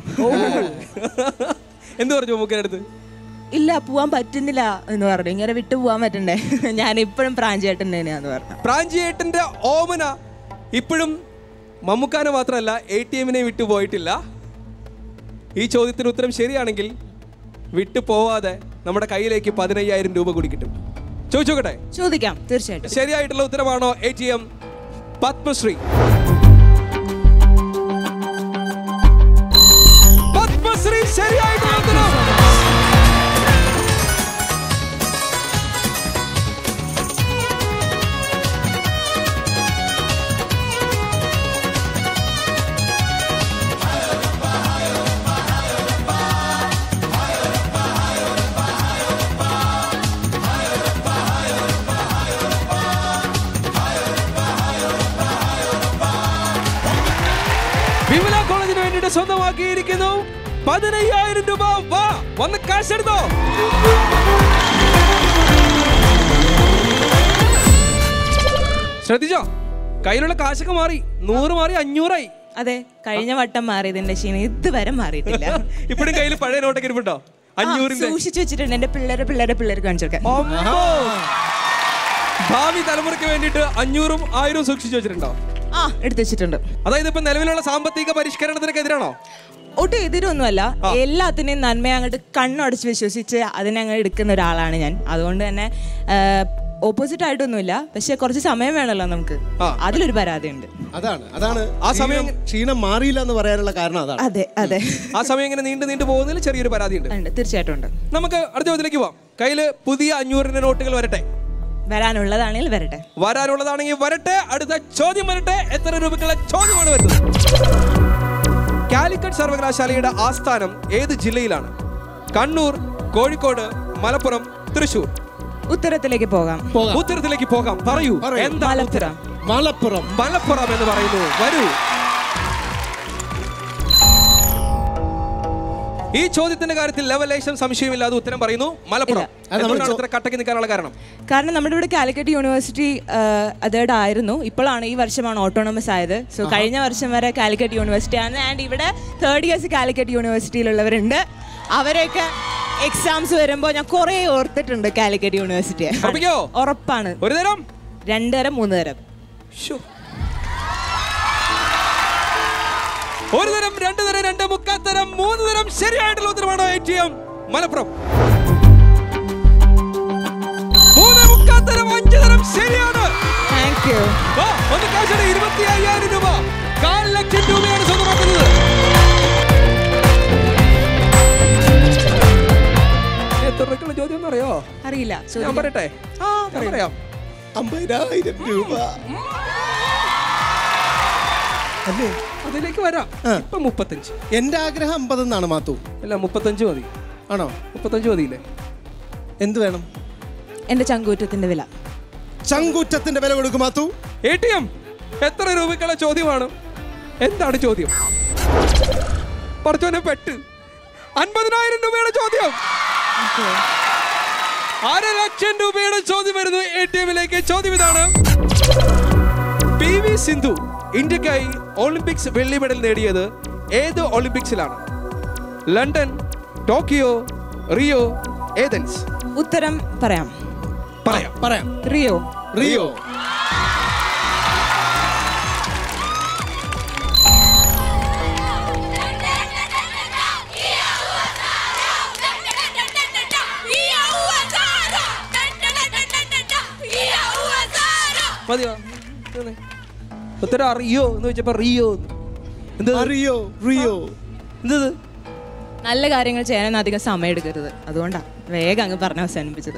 Speaker 2: എന്ത് പറഞ്ഞു മമ്മൂക്കയുടെ അടുത്ത്
Speaker 7: ഇല്ല പോവാൻ പറ്റുന്നില്ല എന്ന് പറഞ്ഞു ഇങ്ങനെ വിട്ടു പോവാൻ പറ്റണ്ടേ ഞാൻ ഇപ്പോഴും പ്രാഞ്ചേട്ടൻ തന്നെയാന്ന് പറഞ്ഞു
Speaker 2: പ്രാഞ്ചിയേട്ടന്റെ ഓമന ഇപ്പോഴും മമ്മൂക്കാനെ മാത്രമല്ല എ ടി എമ്മിനെ വിട്ടു പോയിട്ടില്ല ഈ ചോദ്യത്തിന് ഉത്തരം ശരിയാണെങ്കിൽ വിട്ടു പോവാതെ നമ്മുടെ കയ്യിലേക്ക് പതിനയ്യായിരം രൂപ കൂടി കിട്ടും ചോദിച്ചോക്കട്ടെ
Speaker 7: ചോദിക്കാം തീർച്ചയായിട്ടും
Speaker 2: ശരിയായിട്ടുള്ള ഉത്തരമാണോ A T M Padma Shri Padma Shri ശരിയായിട്ടുള്ള ഉത്തരം വിമല കോളേജിന് വേണ്ടിയിട്ട് സ്വന്തമാക്കിയിരിക്കുന്നു പതിനയ്യായിരം രൂപ വാ വന്ന് കാശെടുത്തോ ശ്രദ്ധിച്ചോ കയ്യിലുള്ള കാശൊക്കെ മാറി നൂറ് മാറി അഞ്ഞൂറായി
Speaker 7: അതെ കഴിഞ്ഞ വട്ടം മാറിയതിന്റെ ക്ഷീണം ഇതുവരെ മാറിയിട്ടില്ല
Speaker 2: ഇപ്പോഴും കയ്യിൽ പഴയ നോട്ടൊക്കെ ഇരിപ്പുണ്ടോ
Speaker 7: ആ,
Speaker 2: അഞ്ഞൂറിന്റെ
Speaker 7: സൂക്ഷിച്ചു വെച്ചിട്ടുണ്ട് എന്റെ പിള്ളേരെ പിള്ളേരെ പിള്ളേർ കാണിച്ചു കൊടുക്കാൻ
Speaker 2: അമ്മോ. ഭാവി തലമുറയ്ക്ക് വേണ്ടിയിട്ട് അഞ്ഞൂറും ആയിരവും സൂക്ഷിച്ചു വെച്ചിട്ടുണ്ടോ
Speaker 7: ആ എടുത്തു വെച്ചിട്ടുണ്ട്
Speaker 2: അതായത് ഇപ്പൊ നിലവിലുള്ള സാമ്പത്തിക പരിഷ്കരണത്തിനൊക്കെ എതിരാണോ
Speaker 7: ഒട്ടും എതിരൊന്നുമല്ല എല്ലാത്തിനെയും നന്മ അങ്ങോട്ട് കണ്ണടച്ച് വിശ്വസിച്ച് അതിനെ അങ്ങ് എടുക്കുന്ന ഒരാളാണ് ഞാൻ അതുകൊണ്ട് തന്നെ ആ, ഓപ്പോസിറ്റ് ആയിട്ടൊന്നുമില്ല പക്ഷെ കുറച്ച് സമയം വേണമല്ലോ നമുക്ക് അതിലൊരു പരാതിയുണ്ട്
Speaker 3: അതാണ് അതാണ്
Speaker 2: ആ സമയം
Speaker 3: ക്ഷീണം- ക്ഷീണം മാറിയില്ല എന്ന് പറയാനുള്ള കാരണം അതാണ്
Speaker 7: അതെ അതെ
Speaker 2: ആ സമയം ഇങ്ങനെ നീണ്ടു നീണ്ടു പോകുന്നതിൽ ചെറിയൊരു പരാതിയുണ്ട്
Speaker 7: ഉണ്ട് തീർച്ചയായിട്ടും ഉണ്ട്
Speaker 2: നമുക്ക് അടുത്ത ചോദ്യത്തിലേക്ക് പോവാം കയ്യില് പുതിയ അഞ്ഞൂറിന്റെ നോട്ടുകൾ വരട്ടെ
Speaker 7: വരാനുള്ളതാണെങ്കിൽ വരട്ടെ
Speaker 2: വരാനുള്ളതാണെങ്കിൽ വരട്ടെ അടുത്ത ചോദ്യം വരട്ടെ എത്ര രൂപക്കുള്ള ചോദ്യമാണ് വരുന്നത് കാലിക്കറ്റ് സർവകലാശാലയുടെ ആസ്ഥാനം ഏത് ജില്ലയിലാണ് കണ്ണൂർ കോഴിക്കോട് മലപ്പുറം തൃശൂർ
Speaker 7: ഉത്തരത്തിലേക്ക് പോകാം
Speaker 2: ഉത്തരത്തിലേക്ക് പോകാം പറയൂ എന്താണ് ഉത്തരം
Speaker 3: മലപ്പുറം
Speaker 2: മലപ്പുറം എന്ന് പറയുന്നു വരൂ ഈ ചോദ്യത്തിന്റെ കാര്യത്തിൽ ലെവലേശം സംശയമില്ലാതെ ഉത്തരം പറയുന്നു മലപ്പുറം എന്തുകൊണ്ടാണ് ഇത്ര കട്ടക്ക് നിൽക്കാനുള്ള കാരണം
Speaker 7: കാരണം നമ്മുടെ ഇവിടെ കാലിക്കറ്റ് യൂണിവേഴ്സിറ്റി അതേഡ് ആയിരുന്നു ഇപ്പോഴാണ് ഈ വർഷമാണ് ഓട്ടോണമസ് ആയത് സോ കഴിഞ്ഞ വർഷം വരെ കാലിക്കറ്റ് യൂണിവേഴ്സിറ്റി ആണ് ആൻഡ് ഇവിടെ തേർഡ് ഇയേഴ്സ് കാലിക്കറ്റ് യൂണിവേഴ്സിറ്റിയിലുള്ളവരുണ്ട് അവരെയൊക്കെ എക്സാംസ് വരുമ്പോൾ ഞാൻ കുറേ ഓർത്തിട്ടുണ്ട് കാലിക്കറ്റ് യൂണിവേഴ്സിറ്റി
Speaker 2: ഉറപ്പിക്കോ?
Speaker 7: ഉറപ്പാണ്
Speaker 2: ഒരു തരം
Speaker 7: രണ്ട് തരം മൂന്ന് തരം
Speaker 2: ഒരു തരം രണ്ട് തരം രണ്ട് മുക്കാൽ തരം മൂന്ന് തരം ശരിയായിട്ടുള്ള ഉത്തരമാണ് എ ടി എം മലപ്പുറം മൂന്ന് മുക്കാൽ തരം അഞ്ച് തരം ശരിയാണ്
Speaker 7: താങ്ക് യു
Speaker 2: വാ, ഒന്ന് കാശടെ ഇരുപത്തി അയ്യായിരം രൂപ കാൽ ലക്ഷം രൂപയാണ് സ്വന്തമാക്കുന്നത് ഇനി എത്ര രൂപയ്ക്കുള്ള ചോദ്യം ഒന്നും അറിയോ
Speaker 7: അറിയില്ല
Speaker 2: ഞാൻ പറയട്ടെ ഞാൻ പറയാം
Speaker 3: അമ്പതിനായിരം രൂപ അല്ലേ
Speaker 2: അതിലേക്ക് വരാം ഇപ്പൊ മുപ്പത്തഞ്ച്
Speaker 3: എന്റെ ആഗ്രഹം അമ്പതെന്നാണ് മാത്തു
Speaker 2: അല്ല മുപ്പത്തഞ്ച് മതി
Speaker 3: ആണോ
Speaker 2: മുപ്പത്തഞ്ച് മതിയില്ലേ
Speaker 3: എന്ത് വേണം
Speaker 7: എന്റെ ചങ്കൂറ്റത്തിന്റെ വില
Speaker 3: ചങ്കൂറ്റത്തിന്റെ വില കൊടുക്കും മാത്തു
Speaker 2: എ ടി എം എത്ര രൂപയ്ക്കുള്ള ചോദ്യമാണ് എന്താണ് ചോദ്യം പറച്ചോനെ പെട്ട് അൻപതിനായിരം രൂപയുടെ ചോദ്യം അര ലക്ഷം രൂപയുടെ ചോദ്യം വരുന്നു എ ടി എമ്മിലേക്ക് ചോദ്യം ഇതാണ് പി വി സിന്ധു ഇന്ത്യക്കായി ഒളിമ്പിക്സ് വെള്ളി മെഡൽ നേടിയത് ഏത് ഒളിമ്പിക്സിലാണ് ലണ്ടൻ ടോക്കിയോ റിയോ ഏതൻസ്
Speaker 7: ഉത്തരം പറയാം
Speaker 2: പറയാം
Speaker 3: പറയാം
Speaker 7: റിയോ
Speaker 3: റിയോ
Speaker 2: മതിയോ ഇങ്ങനെ. ഉത്തരം അറിയോ എന്ന് വെച്ചപ്പോ റിയോ എന്ത്
Speaker 3: റിയോ റിയോ
Speaker 2: എന്തത്
Speaker 7: നല്ല കാര്യങ്ങൾ ചെയ്യാനൊന്നും അധികം സമയം എടുക്കരുത് അതുകൊണ്ടാ വേഗം അങ്ങ് പറഞ്ഞ് അവസാനിപ്പിച്ചത്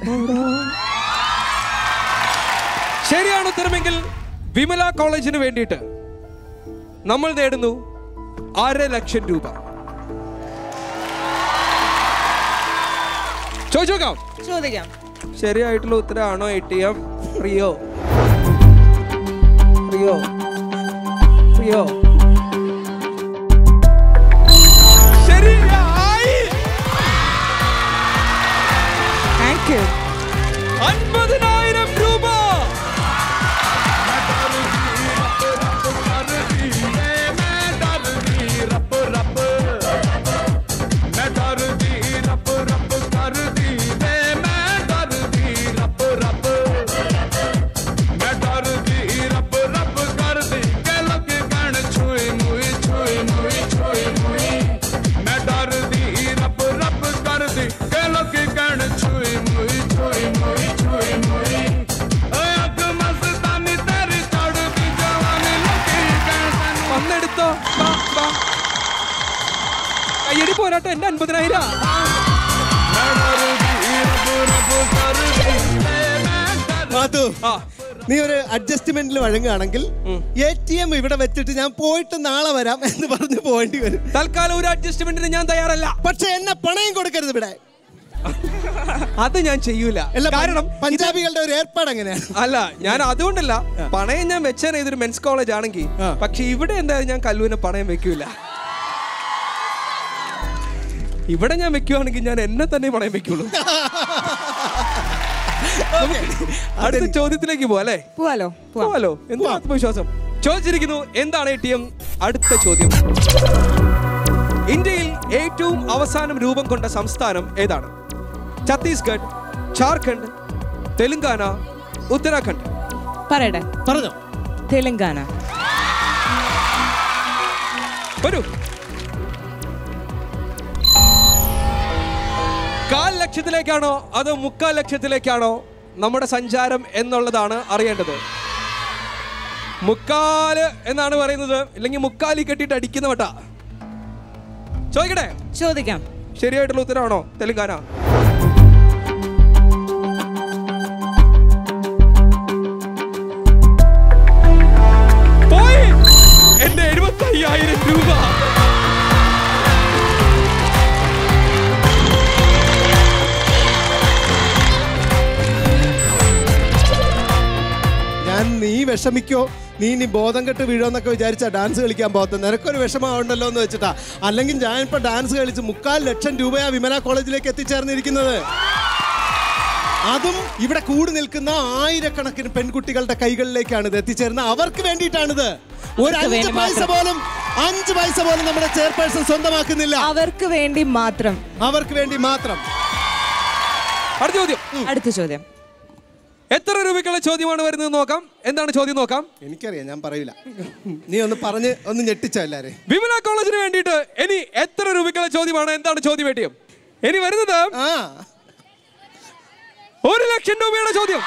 Speaker 2: ശരിയാണ് ഉത്തരമെങ്കിൽ വിമല കോളേജിന് വേണ്ടിയിട്ട് നമ്മൾ നേടുന്നു അര ലക്ഷം രൂപ ചോദിച്ചോക്കാം
Speaker 7: ചോദിക്കാം
Speaker 2: ശരിയായിട്ടുള്ള ഉത്തരമാണോ A T M Rio Rio Rio ശരിയായി
Speaker 7: താങ്ക് യു
Speaker 2: അൻപതിനായിരം രൂപ വന്നെടുത്തോ വാ, വാ. കയ്യടി പോരാട്ടോ എന്റെ അൻപതിനായിരം
Speaker 3: മാത്തു നീ ഒരു അഡ്ജസ്റ്റ്മെന്റിൽ വഴങ്ങുകയാണെങ്കിൽ എ ടി എം ഇവിടെ വെച്ചിട്ട് ഞാൻ പോയിട്ട് നാളെ വരാം എന്ന് പറഞ്ഞ് പോകേണ്ടി വരും
Speaker 2: തൽക്കാലം ഒരു അഡ്ജസ്റ്റ്മെന്റിന് ഞാൻ തയ്യാറല്ല
Speaker 3: പക്ഷെ എന്നെ പണയം കൊടുക്കരുത് ഇവിടെ
Speaker 2: അത് ഞാൻ ചെയ്യൂല
Speaker 3: അല്ല,
Speaker 2: കാരണം
Speaker 3: പഞ്ചാബികളുടെ ഒരു ഏർപ്പാട് എങ്ങനെയാണ്
Speaker 2: അല്ല ഞാൻ അതുകൊണ്ടല്ല പണയം ഞാൻ വെച്ചാൽ ഇതൊരു മെൻസ് കോളേജ് ആണെങ്കിൽ പക്ഷെ ഇവിടെ എന്തായാലും ഞാൻ കല്ലൂരിനെ പണയം വെക്കൂല ഇവിടെ ഞാൻ വെക്കുവാണെങ്കിൽ ഞാൻ എന്നെ തന്നെ പണയം വെക്കുള്ളൂ അടുത്ത ചോദ്യത്തിലേക്ക് പോവാ അല്ലേ
Speaker 7: പോവാലോ
Speaker 2: പോവാലോ എന്താ ആത്മവിശ്വാസം ചോദിച്ചിരിക്കുന്നു എന്താണ് എ ടി എം അടുത്ത ചോദ്യം ഇന്ത്യയിൽ ഏറ്റവും അവസാനം രൂപം കൊണ്ട സംസ്ഥാനം ഏതാണ് ഛത്തീസ്ഗഡ് ജാർഖണ്ഡ് തെലുങ്കാന ഉത്തരാഖണ്ഡ്
Speaker 7: പറയട്ടെ
Speaker 3: പറഞ്ഞോ
Speaker 7: തെലുങ്കാന
Speaker 2: വരൂ കാൽ ലക്ഷത്തിലേക്കാണോ അതോ മുക്കാൽ ലക്ഷത്തിലേക്കാണോ നമ്മുടെ സഞ്ചാരം എന്നുള്ളതാണ് അറിയേണ്ടത് മുക്കാല് എന്നാണ് പറയുന്നത് ഇല്ലെങ്കിൽ മുക്കാലി കെട്ടിയിട്ട് അടിക്കുന്ന വട്ട ചോദിക്കട്ടെ
Speaker 7: ചോദിക്കാം
Speaker 2: ശരിയായിട്ടുള്ള ഉത്തരവാണോ തെലുങ്കാന പോയി എന്റെ എഴുപത്തി അയ്യായിരം രൂപ
Speaker 3: ഞാൻ നീ വിഷമിക്കോ നീ ഇനി ബോധം കെട്ട് വീഴോന്നൊക്കെ വിചാരിച്ചാ ഡാൻസ് കളിക്കാൻ പോകത്ത നിനക്കൊരു വിഷമമുണ്ടല്ലോ എന്ന് വെച്ചിട്ടാ അല്ലെങ്കിൽ ഞാൻ ഇപ്പൊ ഡാൻസ് കളിച്ച് മുക്കാൽ ലക്ഷം രൂപയാ വിമല കോളേജിലേക്ക് എത്തിച്ചേർന്നിരിക്കുന്നത് അതും ഇവിടെ കൂടി നിൽക്കുന്ന ആയിരക്കണക്കിന് പെൺകുട്ടികളുടെ കൈകളിലേക്കാണ് ഇത് എത്തിച്ചേരുന്നത് അവർക്ക് വേണ്ടിയിട്ടാണിത് ഒരു
Speaker 7: അവർക്ക്
Speaker 3: അഞ്ച്
Speaker 7: വേണ്ടി
Speaker 3: പൈസ
Speaker 7: മാത്രം.
Speaker 3: പോലും അഞ്ച് പൈസ പോലും നമ്മുടെ ചെയർപേഴ്സൺ സ്വന്തമാക്കുന്നില്ല
Speaker 7: അവർക്ക് വേണ്ടി മാത്രം
Speaker 3: അവർക്ക് വേണ്ടി മാത്രം
Speaker 2: അടുത്ത ചോദ്യം
Speaker 7: അടുത്ത ചോദ്യം
Speaker 2: എത്ര രൂപയ്ക്കുള്ള ചോദ്യമാണ് വരുന്നത് നോക്കാം എന്താണ് ചോദ്യം നോക്കാം
Speaker 3: എനിക്കറിയാം ഞാൻ പറയില്ല നീ ഒന്ന് പറഞ്ഞ് ഒന്ന് ഞെട്ടിച്ച എല്ലാരെ
Speaker 2: വിമല കോളേജിന് വേണ്ടിയിട്ട് ഇനി എത്ര രൂപയ്ക്കുള്ള ചോദ്യമാണ് എന്താണ് ചോദ്യം വേണ്ടിയും ഇനി വരുന്നത്
Speaker 3: ആ
Speaker 2: ഒരു ലക്ഷം രൂപയുടെ ചോദ്യം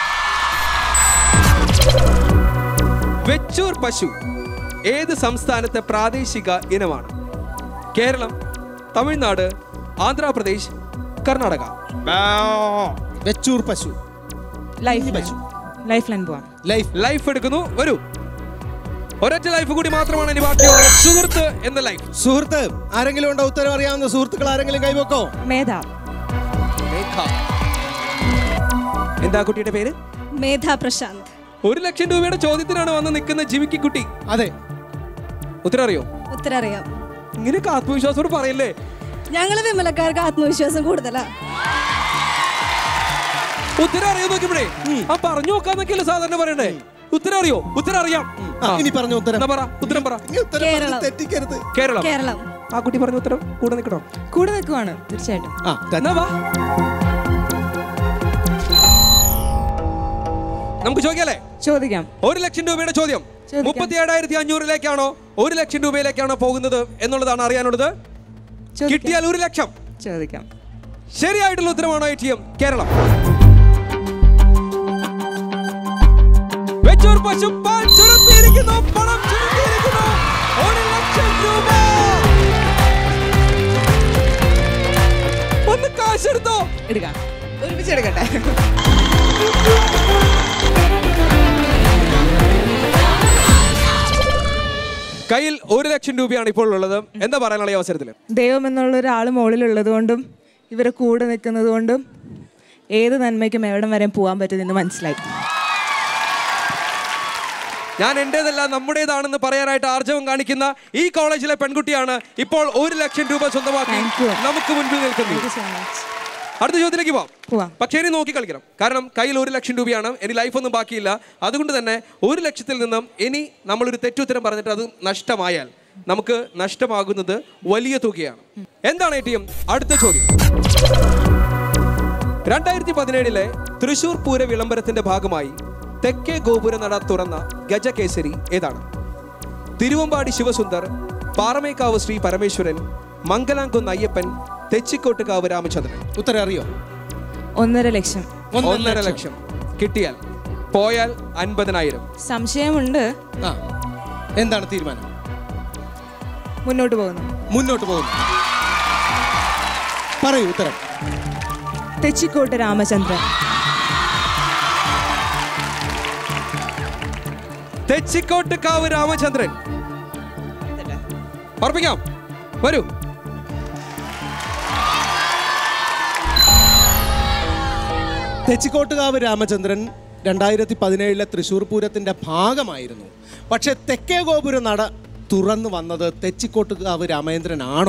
Speaker 2: വെച്ചൂർ പശു ഏത് സംസ്ഥാനത്തെ പ്രാദേശിക ഇനമാണ് കേരളം തമിഴ്നാട് ആന്ധ്രാപ്രദേശ് കർണാടക
Speaker 3: വെച്ചൂർ പശു
Speaker 7: ലൈഫ് ലൈൻ ലൈഫ് ലൈൻ പോവാം
Speaker 3: ലൈഫ്
Speaker 2: ലൈഫ് എടുക്കുന്നു വരൂ ഒരൊറ്റ ലൈഫ് കൂടി മാത്രമാണ് ഇനി ബാക്കിയുള്ളത് സുഹൃത്ത് എന്ന ലൈഫ്
Speaker 3: സുഹൃത്ത് ആരെങ്കിലും ഉണ്ടോ ഉത്തരം അറിയാവുന്ന സുഹൃത്തുക്കൾ ആരെങ്കിലും കൈവക്കോ
Speaker 7: മേധ
Speaker 2: എന്താ കുട്ടിയുടെ പേര്
Speaker 5: മേധ പ്രശാന്ത്
Speaker 2: ഒരു ലക്ഷം രൂപയുടെ ചോദ്യത്തിനാണ് വന്ന് നിൽക്കുന്ന ജിമിക്കി കുട്ടി
Speaker 3: അതെ
Speaker 2: ഉത്തരം അറിയോ
Speaker 5: ഉത്തരം അറിയാം
Speaker 2: ഇങ്ങനെയൊക്കെ ആത്മവിശ്വാസത്തോട് പറയല്ലേ
Speaker 5: ഞങ്ങള് വിമലക്കാർക്ക് ആത്മവിശ്വാസം കൂടുതലാ
Speaker 2: ഉത്തരം അറിയോ നോക്കിയപ്പോഴേ ആ പറഞ്ഞു നോക്കാന്നൊക്കെയല്ലേ സാധാരണ പറയണ്ടേ ഉത്തരം അറിയോ ഉത്തരം അറിയാം
Speaker 3: ആ, ഇനി പറഞ്ഞ ഉത്തരം
Speaker 2: എന്നാ പറ ഉത്തരം പറ
Speaker 3: ഈ ഉത്തരം പറഞ്ഞ്
Speaker 5: കേരളം.
Speaker 3: തെറ്റിക്കരുത്
Speaker 2: കേരളം
Speaker 5: കേരളം
Speaker 2: ആ കുട്ടി പറഞ്ഞ ഉത്തരം കൂടെ നിൽക്കണോ
Speaker 7: കൂടെ നിൽക്കുവാണ് തീർച്ചയായിട്ടും
Speaker 3: ആ
Speaker 2: എന്നാ വാ നമുക്ക് ചോദിക്കാല്ലേ
Speaker 7: ചോദിക്കാം
Speaker 2: ഒരു ലക്ഷം രൂപയുടെ ചോദ്യം
Speaker 7: ചോദിക്കാം.
Speaker 2: മുപ്പത്തി ഏഴായിരത്തി അഞ്ഞൂറിലേക്കാണോ ഒരു ലക്ഷം രൂപയിലേക്കാണോ പോകുന്നത് എന്നുള്ളതാണ് അറിയാനുള്ളത്
Speaker 7: ചോദിക്കാം.
Speaker 2: കിട്ടിയാൽ ഒരു ലക്ഷം
Speaker 7: ചോദിക്കാം
Speaker 2: ശരിയായിട്ടുള്ള ഉത്തരമാണോ A T M Keralam Vechur പശുപ്പാൽ ചുരുട്ടിയിരിക്കുന്നു പണം ചുരുട്ടിയിരിക്കുന്നു ഒരു ലക്ഷം രൂപ ഒന്ന് കാശെടുത്തോ
Speaker 7: എടുക്കാം ഒരുമിച്ച് എടുക്കട്ടെ
Speaker 2: കയ്യിൽ ഒരു ലക്ഷം രൂപയാണ് ഇപ്പോൾ ഉള്ളത് എന്താ പറയാനുള്ള ഈ അവസരത്തിൽ
Speaker 7: ദൈവം എന്നുള്ള ഒരാൾ മുകളിലുള്ളത് കൊണ്ടും ഇവരെ കൂടെ നിൽക്കുന്നത് കൊണ്ടും ഏത് നന്മയ്ക്കും എവിടം വരെ പോകാൻ പറ്റുമെന്ന് മനസ്സിലായി
Speaker 2: ഞാൻ എന്റേതല്ല നമ്മുടേതാണെന്ന് പറയാനായിട്ട് ആർജവം കാണിക്കുന്ന ഈ കോളേജിലെ പെൺകുട്ടിയാണ് ഇപ്പോൾ ഒരു ലക്ഷം രൂപ സ്വന്തമാക്കി
Speaker 7: Thank you.
Speaker 2: നമുക്ക് മുൻപിൽ നിൽക്കുന്നത്
Speaker 7: സോ മച്ച്
Speaker 2: അടുത്ത ചോദ്യത്തിലേക്ക് പോവാം
Speaker 7: പോവാം
Speaker 2: പക്ഷേ ഇനി നോക്കി കളിക്കണം കാരണം കയ്യിൽ ഒരു ലക്ഷം രൂപയാണ് ഇനി ലൈഫ് ഒന്നും ബാക്കിയില്ല അതുകൊണ്ട് തന്നെ ഒരു ലക്ഷത്തിൽ നിന്നും ഇനി നമ്മളൊരു തെറ്റുത്തരം പറഞ്ഞിട്ട് അത് നഷ്ടമായാൽ നമുക്ക് നഷ്ടമാകുന്നത് വലിയ തുകയാണ് എന്താണ് എ ടി എം അടുത്ത ചോദ്യം രണ്ടായിരത്തി പതിനേഴിലെ തൃശൂർ പൂര വിളംബരത്തിന്റെ ഭാഗമായി തെക്കേ ഗോപുര നട തുറന്ന ഗജകേസരി ഏതാണ് തിരുവമ്പാടി ശിവസുന്ദർ പാറമേക്കാവ് ശ്രീ പരമേശ്വരൻ മംഗലാംകുന്ന് അയ്യപ്പൻ തെച്ചിക്കോട്ടുകാവ് രാമചന്ദ്രൻ
Speaker 3: ഉത്തരം അറിയോ
Speaker 7: ഒന്നര ലക്ഷം
Speaker 2: ഒന്നര ലക്ഷം കിട്ടിയാൽ പോയാൽ അൻപതിനായിരം
Speaker 7: സംശയമുണ്ട്
Speaker 3: ആ എന്താണ് തീരുമാനം
Speaker 7: മുന്നോട്ട് പോകുന്നു
Speaker 3: മുന്നോട്ട് പോകുന്നു പറയൂ ഉത്തരം
Speaker 7: തെച്ചിക്കോട്ട് രാമചന്ദ്രൻ
Speaker 2: തെച്ചിക്കോട്ടുകാവ് രാമചന്ദ്രൻ ഉറപ്പിക്കാം വരൂ
Speaker 3: തെച്ചിക്കോട്ടുകാവ് രാമചന്ദ്രൻ രണ്ടായിരത്തി പതിനേഴിലെ തൃശ്ശൂർ പൂരത്തിന്റെ ഭാഗമായിരുന്നു പക്ഷെ തെക്കേ ഗോപുര നട തുറന്നു വന്നത് തെച്ചിക്കോട്ടുകാവ് രാമേന്ദ്രനാണോ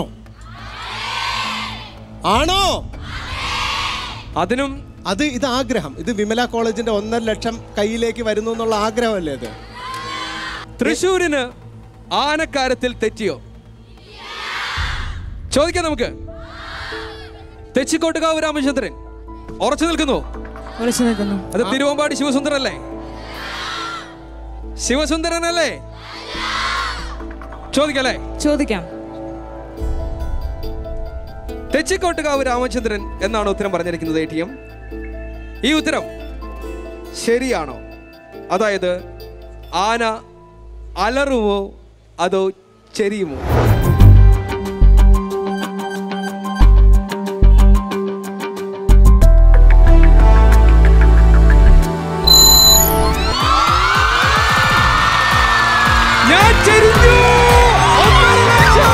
Speaker 3: ആണോ
Speaker 2: അതിനും
Speaker 3: അത് ഇത് ആഗ്രഹം ഇത് വിമല കോളേജിന്റെ ഒന്നര ലക്ഷം കയ്യിലേക്ക് വരുന്നു എന്നുള്ള ആഗ്രഹമല്ലേ ഇത്
Speaker 2: തൃശൂരിന് ആനക്കാരത്തിൽ തെറ്റിയോ ചോദിക്കാം നമുക്ക് തെച്ചിക്കോട്ടുകാവ് രാമചന്ദ്രൻ ഉറച്ചു നിൽക്കുന്നു
Speaker 7: ഉറച്ചു നിൽക്കുന്നു
Speaker 2: അത് തിരുവമ്പാടി ശിവസുന്ദരൻ അല്ലേ ശിവസുന്ദരൻ അല്ലേ ചോദിക്കല്ലേ
Speaker 7: ചോദിക്കാം
Speaker 2: തെച്ചിക്കോട്ടുകാവ് രാമചന്ദ്രൻ എന്നാണ് ഉത്തരം പറഞ്ഞിരിക്കുന്നത് എ ടി എം ഈ ഉത്തരം ശരിയാണോ അതായത് ആന അലറുമോ അതോ ചെരിയുമോ ഞാൻ ചെരിഞ്ഞു ഒന്നര ലക്ഷം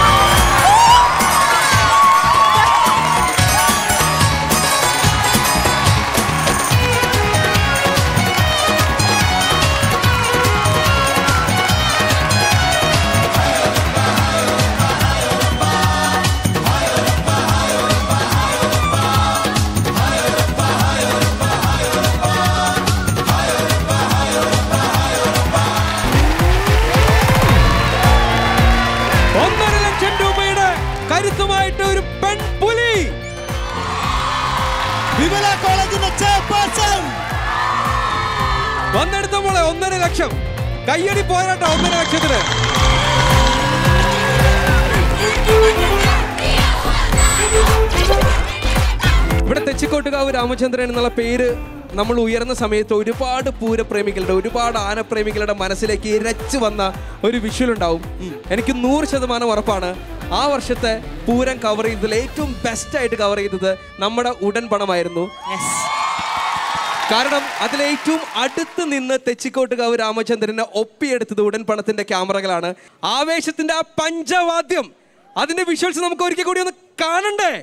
Speaker 2: ഒന്നര ലക്ഷം രൂപയുടെ കരുത്തുമായിട്ട് ഒരു പെൺപുലി
Speaker 3: വിമല കോളേജിന്റെ ചെയർപേഴ്സൺ
Speaker 2: വന്നെടുത്ത മോളെ ഒന്നര ലക്ഷം കയ്യടി പോരാട്ടോ ഒന്നര ലക്ഷത്തിന് ഇവിടെ തെച്ചിക്കോട്ടുകാവ് രാമചന്ദ്രൻ എന്നുള്ള പേര് നമ്മൾ ഉയർന്ന സമയത്ത് ഒരുപാട് പൂരപ്രേമികളുടെ ഒരുപാട് ആനപ്രേമികളുടെ മനസ്സിലേക്ക് ഇരച്ചു വന്ന ഒരു വിഷ്വൽ ഉണ്ടാവും എനിക്ക് നൂറ് ശതമാനം ഉറപ്പാണ് ആ വർഷത്തെ പൂരം കവർ ചെയ്തതിൽ ഏറ്റവും ബെസ്റ്റ് ആയിട്ട് കവർ ചെയ്തത് നമ്മുടെ ഉടൻ പണമായിരുന്നു കാരണം അതിലേറ്റവും അടുത്ത് നിന്ന് തെച്ചിക്കോട്ടുകാവ് രാമചന്ദ്രനെ ഒപ്പിയെടുത്തത് ഉടൻ പണത്തിന്റെ ക്യാമറകളാണ് ആവേശത്തിന്റെ ആ പഞ്ചവാദ്യം അതിന്റെ വിഷ്വൽസ് നമുക്ക് ഒരിക്കൽ കൂടി ഒന്ന് കാണണ്ടേ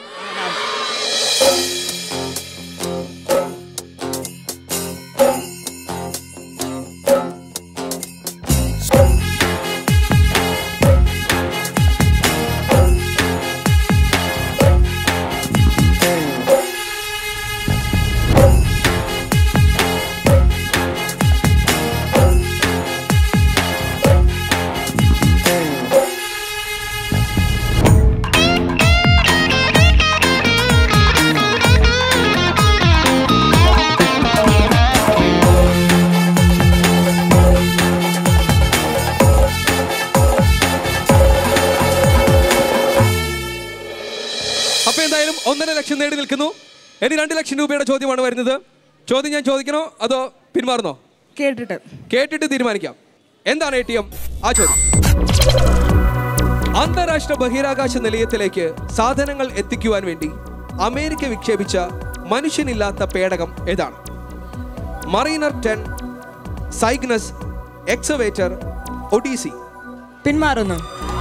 Speaker 2: അപ്പൊ എന്തായാലും ഒന്നര ലക്ഷം നേടി നിൽക്കുന്നു ഇനി രണ്ട് ലക്ഷം രൂപയുടെ ചോദ്യമാണ് വരുന്നത് ചോദ്യം ഞാൻ ചോദിക്കണോ അതോ പിന്മാറുന്നോ
Speaker 7: കേട്ടിട്ട്
Speaker 2: കേട്ടിട്ട് തീരുമാനിക്കാം എന്താണ് എ ടി എം ആ ചോദ്യം അന്താരാഷ്ട്ര ബഹിരാകാശ നിലയത്തിലേക്ക് സാധനങ്ങൾ എത്തിക്കുവാൻ വേണ്ടി അമേരിക്ക വിക്ഷേപിച്ച മനുഷ്യനില്ലാത്ത പേടകം ഏതാണ് Mariner ten Cygnus excavator Odyssey
Speaker 7: പിന്മാറുന്നു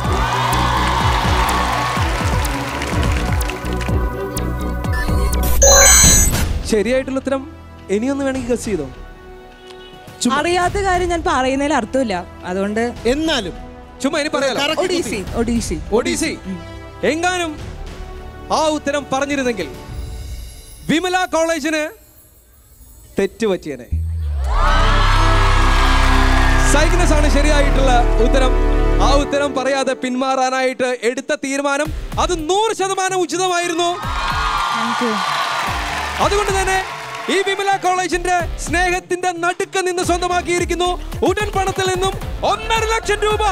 Speaker 2: ശരിയായിട്ടുള്ള ഉത്തരം ഇനിയൊന്ന് വേണമെങ്കിൽ ഗസ് ചെയ്തോ
Speaker 7: അറിയാത്ത കാര്യം ഞാൻ പറയുന്നതിൽ അർത്ഥമില്ല അതുകൊണ്ട്
Speaker 3: എന്നാലും
Speaker 2: ചുമ്മാ ഇനി പറയാലോ
Speaker 7: ഒഡീസി ഒഡീസി
Speaker 2: ഒഡീസി എങ്ങാനും ആ ഉത്തരം പറഞ്ഞിരുന്നെങ്കിൽ വിമല കോളേജിന് തെറ്റുപറ്റിയനെ സൈഗ്നസ് ആണ് ശരിയായിട്ടുള്ള ഉത്തരം ആ ഉത്തരം പറയാതെ പിന്മാറാനായിട്ട് എടുത്ത തീരുമാനം അത് നൂറ് ശതമാനം ഉചിതമായിരുന്നു അതുകൊണ്ട് തന്നെ ഈ വിമല കോളേജിന്റെ സ്നേഹത്തിന്റെ നടുക്ക് നിന്ന് സ്വന്തമാക്കിയിരിക്കുന്നു ഉടൻ പണത്തിൽ നിന്നും ഒന്നര ലക്ഷം രൂപ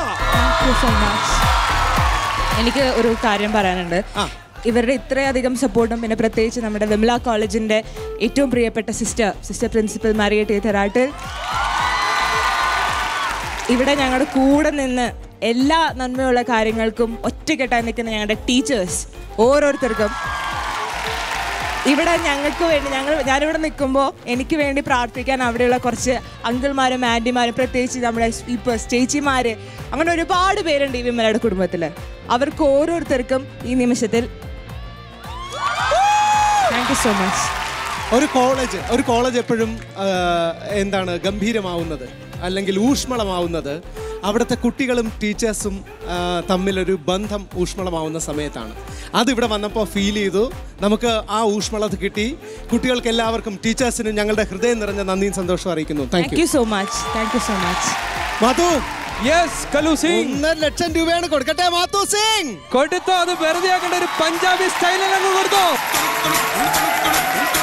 Speaker 7: എനിക്ക് ഒരു കാര്യം പറയാനുണ്ട് ഇവരുടെ ഇത്രയധികം സപ്പോർട്ടും പിന്നെ പ്രത്യേകിച്ച് നമ്മുടെ വിമല കോളേജിന്റെ ഏറ്റവും പ്രിയപ്പെട്ട sister sister principal Maria T Therattil ഇവിടെ ഞങ്ങളുടെ കൂടെ നിന്ന് എല്ലാ നന്മയുള്ള കാര്യങ്ങൾക്കും ഒറ്റക്കെട്ടായി നിൽക്കുന്ന ഞങ്ങളുടെ ടീച്ചേഴ്സ് ഓരോരുത്തർക്കും ഇവിടെ ഞങ്ങൾക്ക് വേണ്ടി ഞങ്ങൾ ഞാനിവിടെ നിൽക്കുമ്പോൾ എനിക്ക് വേണ്ടി പ്രാർത്ഥിക്കാൻ അവിടെയുള്ള കുറച്ച് അങ്കിൾമാരും ആൻറ്റിമാരും പ്രത്യേകിച്ച് നമ്മുടെ സ്വീപ്പേഴ്സ് ചേച്ചിമാർ അങ്ങനെ ഒരുപാട് പേരുണ്ട് ഈ വിമലയുടെ കുടുംബത്തിൽ അവർക്ക് ഓരോരുത്തർക്കും ഈ നിമിഷത്തിൽ താങ്ക് യു സോ മച്ച്
Speaker 3: ഒരു കോളേജ് ഒരു കോളേജ് എപ്പോഴും ആ, എന്താണ് ഗംഭീരമാവുന്നത് അല്ലെങ്കിൽ ഊഷ്മളമാവുന്നത് അവിടുത്തെ കുട്ടികളും ടീച്ചേഴ്സും ആ, തമ്മിലൊരു ബന്ധം ഊഷ്മളമാവുന്ന സമയത്താണ് അതിവിടെ വന്നപ്പോൾ ഫീൽ ചെയ്തു നമുക്ക് ആ ഊഷ്മളത കിട്ടി കുട്ടികൾക്ക് എല്ലാവർക്കും ടീച്ചേഴ്സിനും ഞങ്ങളുടെ ഹൃദയം നിറഞ്ഞ നന്ദിയും സന്തോഷവും അറിയിക്കുന്നു thank
Speaker 7: thank
Speaker 3: you
Speaker 7: you so much thank you so much
Speaker 3: Madhu
Speaker 2: yes Kallu Singh
Speaker 3: ഒന്നര ലക്ഷം രൂപയാണ് കൊടുക്കട്ടെ മാധു സിംഗ്
Speaker 2: കൊടുത്തോ അത് വെറുതെ ആക്കേണ്ട ഒരു പഞ്ചാബി സ്റ്റൈലിൽ അങ്ങ് കൊടുത്തോ